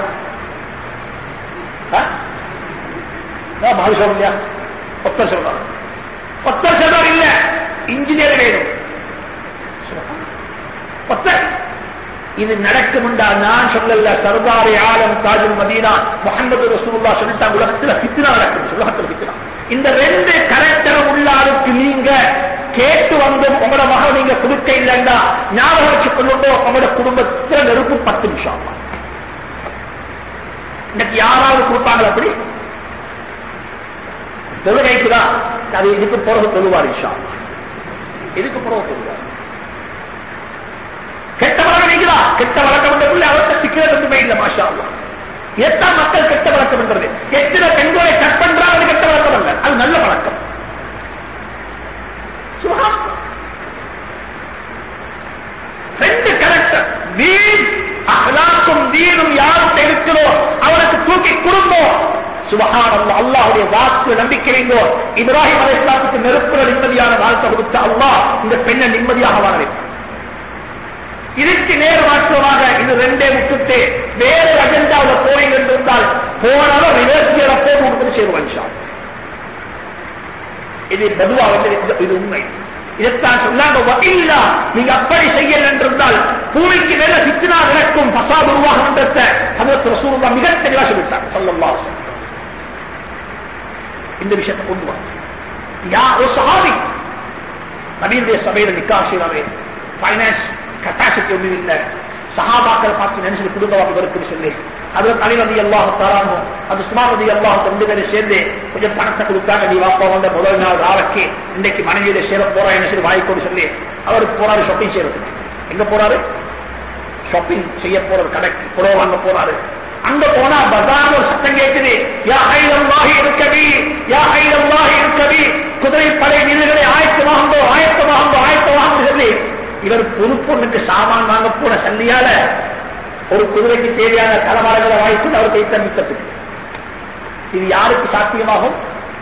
மகள் சொல்ல இல்லையா ஒத்தர் சொல்றாங்க ஒத்தர் சொல்றார் இல்ல இன்ஜினியர் வேணும் ஒத்தர் இது நடக்கும் நான் சொல்லல சர்தாரி ஆலம் தாஜுல் மதீனா முகமது ரசூல்லா சொல்லிட்டாங்க உலகத்துல பித்தினா நடக்கும் உலகத்துல பித்தினா இந்த ரெண்டு கரெக்டர் உள்ளாருக்கு நீங்க கேட்டு வந்து உங்களோட மகள் நீங்க கொடுக்க இல்லைன்னா ஞாபகம் வச்சு கொள்ளுங்க உங்களோட குடும்பத்துல நெருப்பு பத்து நிமிஷம் இன்னைக்கு யாராவது கொடுப்பாங்க அப்படி தொழுகைக்குதான் அது இதுக்கு பிறகு தொழுவார் இஷா இதுக்கு பிறகு தொழுவார் கெட்ட வழக்கம் நீங்களா கெட்ட வழக்கம் உள்ள அவர்கிட்ட சிக்கிறது ஒன்றுமே இல்லை மாஷா எத்தனை மக்கள் கெட்ட வழக்கம் என்றது எத்தனை பெண்களை கட் பண்றா அது கெட்ட வழக்கம் அல்ல அது நல்ல வழக்கம் ரெண்டு கரெக்டர் வீண் அகலாக்கும் வீணும் யாருக்கு இருக்கிறோ அவனுக்கு தூக்கி கொடுப்போம் சுபகான் அல்லாஹுடைய வாக்கு நம்பிக்கை வைங்கோ இப்ராஹிம் அலைஸ்லாத்துக்கு நெருப்புற நிம்மதியான வாழ்க்கை கொடுத்த அல்லாஹ் இந்த பெண்ணை நிம்மதியாக வாழ வைப்பார் இதுக்கு நேர் மாற்றமாக இது ரெண்டே விட்டுட்டு வேற அஜெண்டாவில் போறீங்க என்று இருந்தால் போனாலும் ரிவர்ஸ் கியர போட்டு கொடுத்து சேருவான் இது பொதுவா வந்து இது உண்மை இதைத்தான் சொன்னாங்க நீங்க அப்படி செய்யல என்றிருந்தால் பூமிக்கு மேல சித்தினா விளக்கும் பசாத் உருவாகும் என்ற அதற்கு ரசூலுல்லா மிக தெளிவாக சொல்லிட்டாங்க சொல்லலாம் இந்த விஷயத்தை கொண்டு வா யா ஒரு சஹாபி நவீன சபையில நிக்கா செய்யறாரு பைனான்ஸ் கெப்பாசிட்டி ஒன்றும் இல்லை சகாபாக்கள் பார்த்து நினைச்சு குடும்ப வாக்குன்னு சொல்லி அதுல தலைவதி எல்லாம் தராமோ அது சுமாரதி எல்லாம் ரெண்டு பேரும் சேர்ந்து கொஞ்சம் பணத்தை கொடுத்தாங்க நீ வாப்பா வந்த முதல் நாள் ராவக்கு இன்னைக்கு மனைவியில சேர போறா என்ன சொல்லி வாய்க்கோடு சொல்லி அவருக்கு போறாரு ஷாப்பிங் செய்யறது எங்க போறாரு ஷாப்பிங் செய்ய போறது கடைக்கு புடவை வாங்க போறாரு அங்க போனா பஜார் ஒரு சத்தம் கேட்குது யா ஐலல்லாஹி இருக்கவி யா ஐலல்லாஹி இருக்கவி குதிரை படை வீரர்களை ஆயத்தமாகும்போ ஆயத்தமாகும்போ ஆயத்தமாகும் சொல்லி இவர் பொறுப்பொண்ணுக்கு சாமான் வாங்க போன சல்லியால ஒரு குதிரைக்கு தேவையான தலைமரங்களை வாய்ப்பு அவர் கைத்தமித்தது இது யாருக்கு சாத்தியமாகும்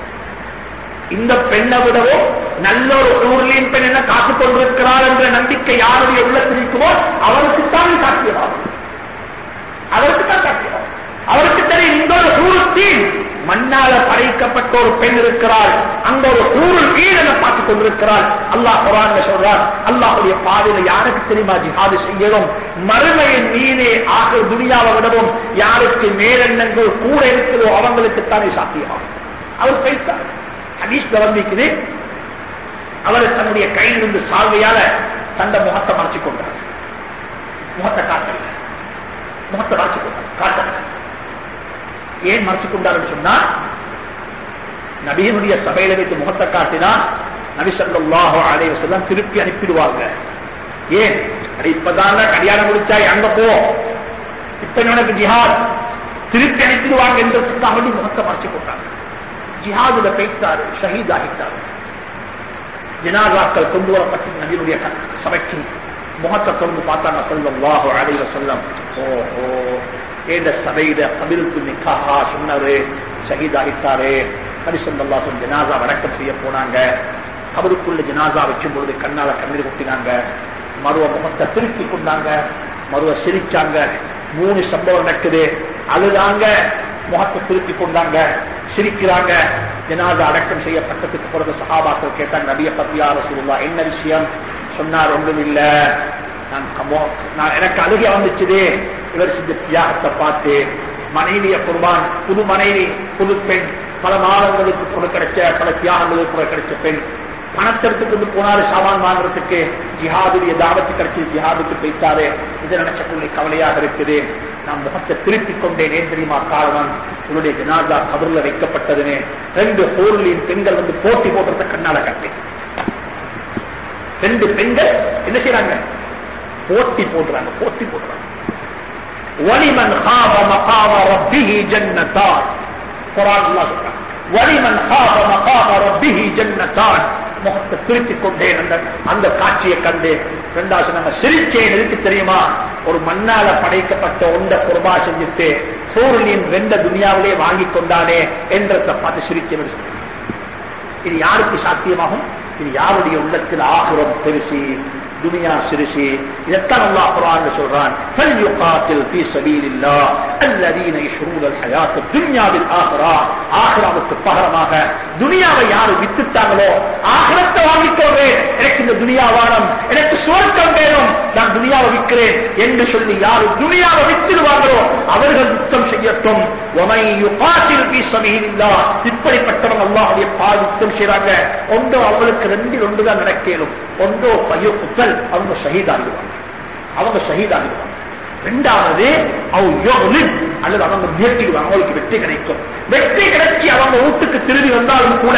இந்த பெண்ணை விடவோ நல்ல ஒரு ஊர்லியின் பெண் என்ன காத்துக் கொண்டிருக்கிறார் என்ற நம்பிக்கை யாருடைய உள்ளத்தில் இருக்குமோ அவருக்குத்தான் சாத்தியமாகும் அவருக்கு தான் சாத்தியம் அவருக்கு தெரியும் இந்த ஒரு சூரத்தில் மண்ணால படைக்கப்பட்ட ஒரு பெண் இருக்கிறாள் அந்த ஒரு ஊரில் கீழே பார்த்துக் கொண்டிருக்கிறாள் அல்லாஹ் குரான் சொல்றார் அல்லாஹுடைய பாதையில யாருக்கு தெரியுமா ஜிஹாது செய்யணும் மறுமையின் மீதே ஆக துனியாவை விடவும் யாருக்கு மேலெண்ணங்கள் கூட இருக்கிறதோ அவங்களுக்கு தானே சாத்தியமாகும் அவர் பேசிட்டார் ஹதீஸ் வந்திக்குது அவர் தன்னுடைய கையிலிருந்து சால்வையால தந்த முகத்தை மறைச்சு கொண்டார் முகத்தை காட்டல முகத்தை மறைச்சு கொண்டார் காட்டல ஏன் மறைச்சு கொண்டார் சொன்னா நபியினுடைய சபையில வைத்து முகத்தை காட்டினா நபி சல்லாஹோ அலைய சொல்லம் திருப்பி அனுப்பிடுவாங்க ஏன் அது இப்பதான் கல்யாணம் முடிச்சா அங்க போ இப்ப உனக்கு ஜிஹாத் திருப்பி அனுப்பிடுவாங்க என்றதுக்காக வேண்டி முகத்தை மறைச்சு கொண்டாங்க ஜிஹாதுல பேய்த்தாரு ஷஹீத் ஆகிட்டாரு ஜனாதாக்கள் கொண்டு வரப்பட்ட நபியினுடைய சபைக்கு முகத்தை தொடர்ந்து பார்த்தாங்க சொல்லம் வாஹோ அலைய சொல்லம் ஓ ஓ ஏண்ட சபையில கபிலுக்கு நிக்காகா சொன்னாரு ஷஹீதாகிட்டாரு ஹரிசல்லாசன் ஜனாசா வணக்கம் செய்ய போனாங்க அவருக்குள்ள ஜனாசா வைக்கும் பொழுது கண்ணால கண்ணீர் கொட்டினாங்க மருவ முகத்தை திருப்பி கொண்டாங்க மருவ சிரிச்சாங்க மூணு சம்பவம் நடக்குது அழுதாங்க முகத்தை திருப்பி கொண்டாங்க சிரிக்கிறாங்க ஜனாதா அடக்கம் செய்யப்பட்டதுக்கு பிறகு சகாபாக்கள் கேட்டாங்க நபிய பத்தியார சொல்லுவா என்ன விஷயம் சொன்னார் ஒன்றும் இல்ல நான் நான் எனக்கு அழுகி வந்துச்சுதே இவர் செஞ்ச தியாகத்தை பார்த்து மனைவிய குர்பான் புது மனைவி புது பெண் பல மாதங்களுக்கு கூட கிடைச்ச பல தியாகங்களுக்கு கூட கிடைச்ச பெண் பணத்தை எடுத்துட்டு வந்து போனாரு சாமான் வாங்குறதுக்கு ஜிஹாதுடைய தாவத்து கிடைச்சி ஜிஹாதுக்கு போய்த்தாரு இதை நினைச்சக்குள்ளே கவலையாக இருக்குது நான் முகத்தை திருப்பிக் கொண்டேன் ஏன் தெரியுமா காரணம் உன்னுடைய ஜனாதா கபர்ல வைக்கப்பட்டதுன்னு ரெண்டு போர்லின் பெண்கள் வந்து போட்டி போடுறத கண்ணால கட்டேன் ரெண்டு பெண்கள் என்ன செய்யறாங்க போட்டி போடுறாங்க போட்டி போடுறாங்க வலிமன் ஹாப மகாம ரப்பிஹி ஜன்னதான் குரான் அல்லாஹ் சொல்றான் வலிமன் ஹாப மகாம ரப்பிஹி ஜன்னதான் முகத்தை திருப்பிக் கொண்டேன் அந்த அந்த காட்சியை கண்டேன் ரெண்டாவது நம்ம சிரிச்சேன் எதுக்கு தெரியுமா ஒரு மண்ணால படைக்கப்பட்ட ஒன்ற குர்பா செஞ்சுட்டு சூரியனின் ரெண்ட துனியாவிலே வாங்கி கொண்டானே என்றதை பார்த்து சிரிச்சேன் இது யாருக்கு சாத்தியமாகும் இது யாருடைய உள்ளத்தில் ஆகுரம் பெருசி துனியா சிறுசி இதைத்தான் அல்லாஹ் குர்ஆன்ல சொல்றான் ஃபல்யுகாத்தில் ஃபீ சபீலில்லாஹ் அல்லதீன யஷ்ரூன الحياة الدنيا بالآخرة ஆகிராவுக்கு பகரமாக துனியாவை யாரு வித்துட்டாங்களோ ஆகிரத்தை வாங்கிக்கோவே எனக்கு இந்த துனியா வாரம் எனக்கு சுவர்க்கம் வேணும் நான் துனியாவை விற்கிறேன் என்று சொல்லி யாரு துனியாவை வித்துடுவாங்களோ அவர்கள் யுத்தம் செய்யட்டும் ومن يقاتل في سبيل الله இப்படிப்பட்டவங்க அல்லாஹ்வுடைய பால் யுத்தம் செய்றாங்க ஒன்றோ அவங்களுக்கு ரெண்டில் ஒன்று தான் நடக்கலும் ஒன்றோ பையோ குத்தல் அவங்க ஷஹீதாகிடுவாங்க அவங்க ஷஹீதாகிடுவாங்க ரெண்டாவது அல்லது அவங்க முயற்சிடுவாங்க அவங்களுக்கு வெற்றி கிடைக்கும் வெற்றி கிடைச்சி அவங்க வீட்டுக்கு திரும்பி வந்தாலும் கூட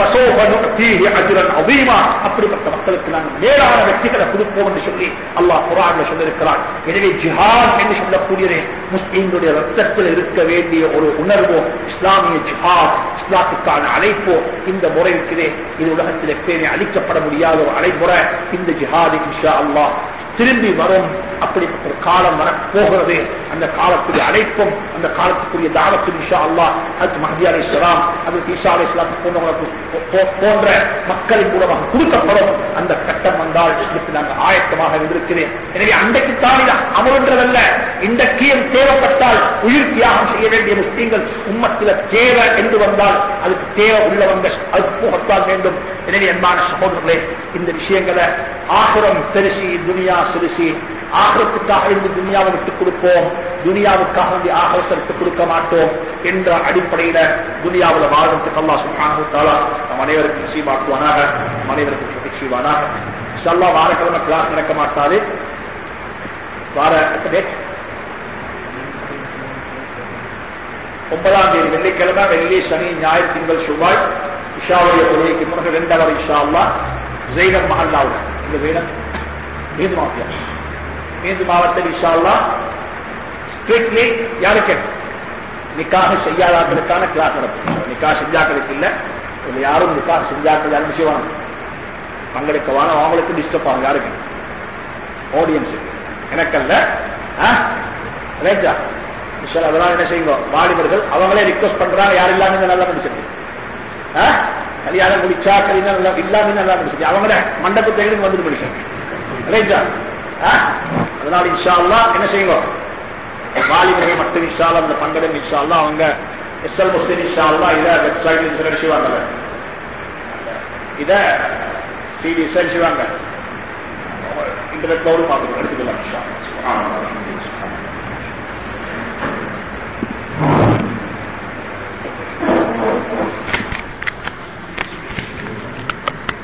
அதிகமா அப்படிப்பட்ட மக்களுக்கு நாங்கள் மேலான வெற்றிகளை கொடுப்போம் என்று சொல்லி அல்லாஹ் குரான் சொல்லியிருக்கிறார் எனவே ஜிஹாத் என்று சொல்லக்கூடியது முஸ்லீம்களுடைய ரத்தத்தில் இருக்க வேண்டிய ஒரு உணர்வோ இஸ்லாமிய ஜிஹாத் இஸ்லாத்துக்கான அழைப்போ இந்த முறை இருக்கிறே இது உலகத்தில் எப்பயுமே அளிக்கப்பட முடியாத ஒரு அழைமுறை இந்த ஜிஹாது இன்ஷா அல்லாஹ் திரும்பி வரும் அப்படிப்பட்ட ஒரு காலம் வரப்போகிறது அந்த காலத்துடைய அழைப்பும் அந்த காலத்துக்குரிய தாவத்து இஷா அல்லா ஹஜ் மஹதி அலி இஸ்லாம் அது ஈசா அலி இஸ்லாம் போன்றவங்களுக்கு போன்ற மக்களின் மூலமாக கொடுக்கப்படும் அந்த கட்டம் வந்தால் இதுக்கு நாங்கள் ஆயத்தமாக இருந்திருக்கிறேன் எனவே அன்றைக்குத்தான் இது அமர்ன்றதல்ல இன்றைக்கு தேவைப்பட்டால் உயிர் தியாகம் செய்ய வேண்டிய முஸ்லீம்கள் உம்மத்தில தேவை என்று வந்தால் அதுக்கு தேவை உள்ளவங்க அது போகத்தான் வேண்டும் எனவே அன்பான சகோதரர்களே இந்த விஷயங்களை ஆசுரம் பெருசி துனியா சிறுசி ஆகரத்துக்காக இருந்து துனியாவை விட்டுக் கொடுப்போம் துனியாவுக்காக வேண்டி ஆகரத்தை விட்டுக் கொடுக்க மாட்டோம் என்ற அடிப்படையில துனியாவில் வாழ்றதுக்கு அல்லா சுப்ஹானஹு தஆலா நம் அனைவருக்கும் நசீபாக்குவானாக நம் அனைவருக்கும் தௌஃபீக் செய்வானாக இன்ஷால்லா வாரக்கிழமை கிளாஸ் நடக்க மாட்டாது வார டேட் ஒன்பதாம் தேதி வெள்ளிக்கிழமை வெள்ளி சனி ஞாயிறு திங்கள் செவ்வாய் இஷாவுடைய தொழுகைக்கு பிறகு ரெண்டவர் இஷா அல்லா ஜெயினம் மஹல்லாவில் இந்த வீடம் மீது மாவட்டம் மீது மாவட்டம் இஷா அல்லா ஸ்ட்ரிக்ட்லி யாருக்கு நிக்காக செய்யாதாக்களுக்கான கிளாஸ் நடக்கும் நிக்கா செஞ்சாக்களுக்கு இல்ல இதுல யாரும் நிக்காக செஞ்சாக்கள் யாரும் செய்வாங்க பங்கெடுக்க வாங்க அவங்களுக்கு டிஸ்டர்ப் ஆகும் யாருக்கு ஆடியன்ஸ் எனக்கல்ல ரைட்டா மிஷல் அதெல்லாம் என்ன செய்யுங்க வாலிபர்கள் அவங்களே ரிக்வஸ்ட் பண்றாங்க யார் இல்லாம நல்லா முடிச்சிருக்கு கல்யாணம் முடிச்சா கல்யாணம் நல்லா இல்லாம நல்லா முடிச்சிருக்கு அவங்கள மண்டபத்தை வந்து முடிச்சிருக்கு ரைட்டா அதனால இன்ஷா அல்லா என்ன செய்யுங்க வாலிபர்கள் மட்டும் இன்ஷா அல்லா அந்த பங்கடம் இன்ஷா அல்லா அவங்க எஸ்எல் முஸ்லிம் இன்ஷா அல்லா இதை வெப்சைட்ல என்ன செய்வாங்க இத டிவி செய்வாங்க இன்டர்நெட் பார்த்து எடுத்துக்கலாம் இன்ஷா அல்லாஹ்.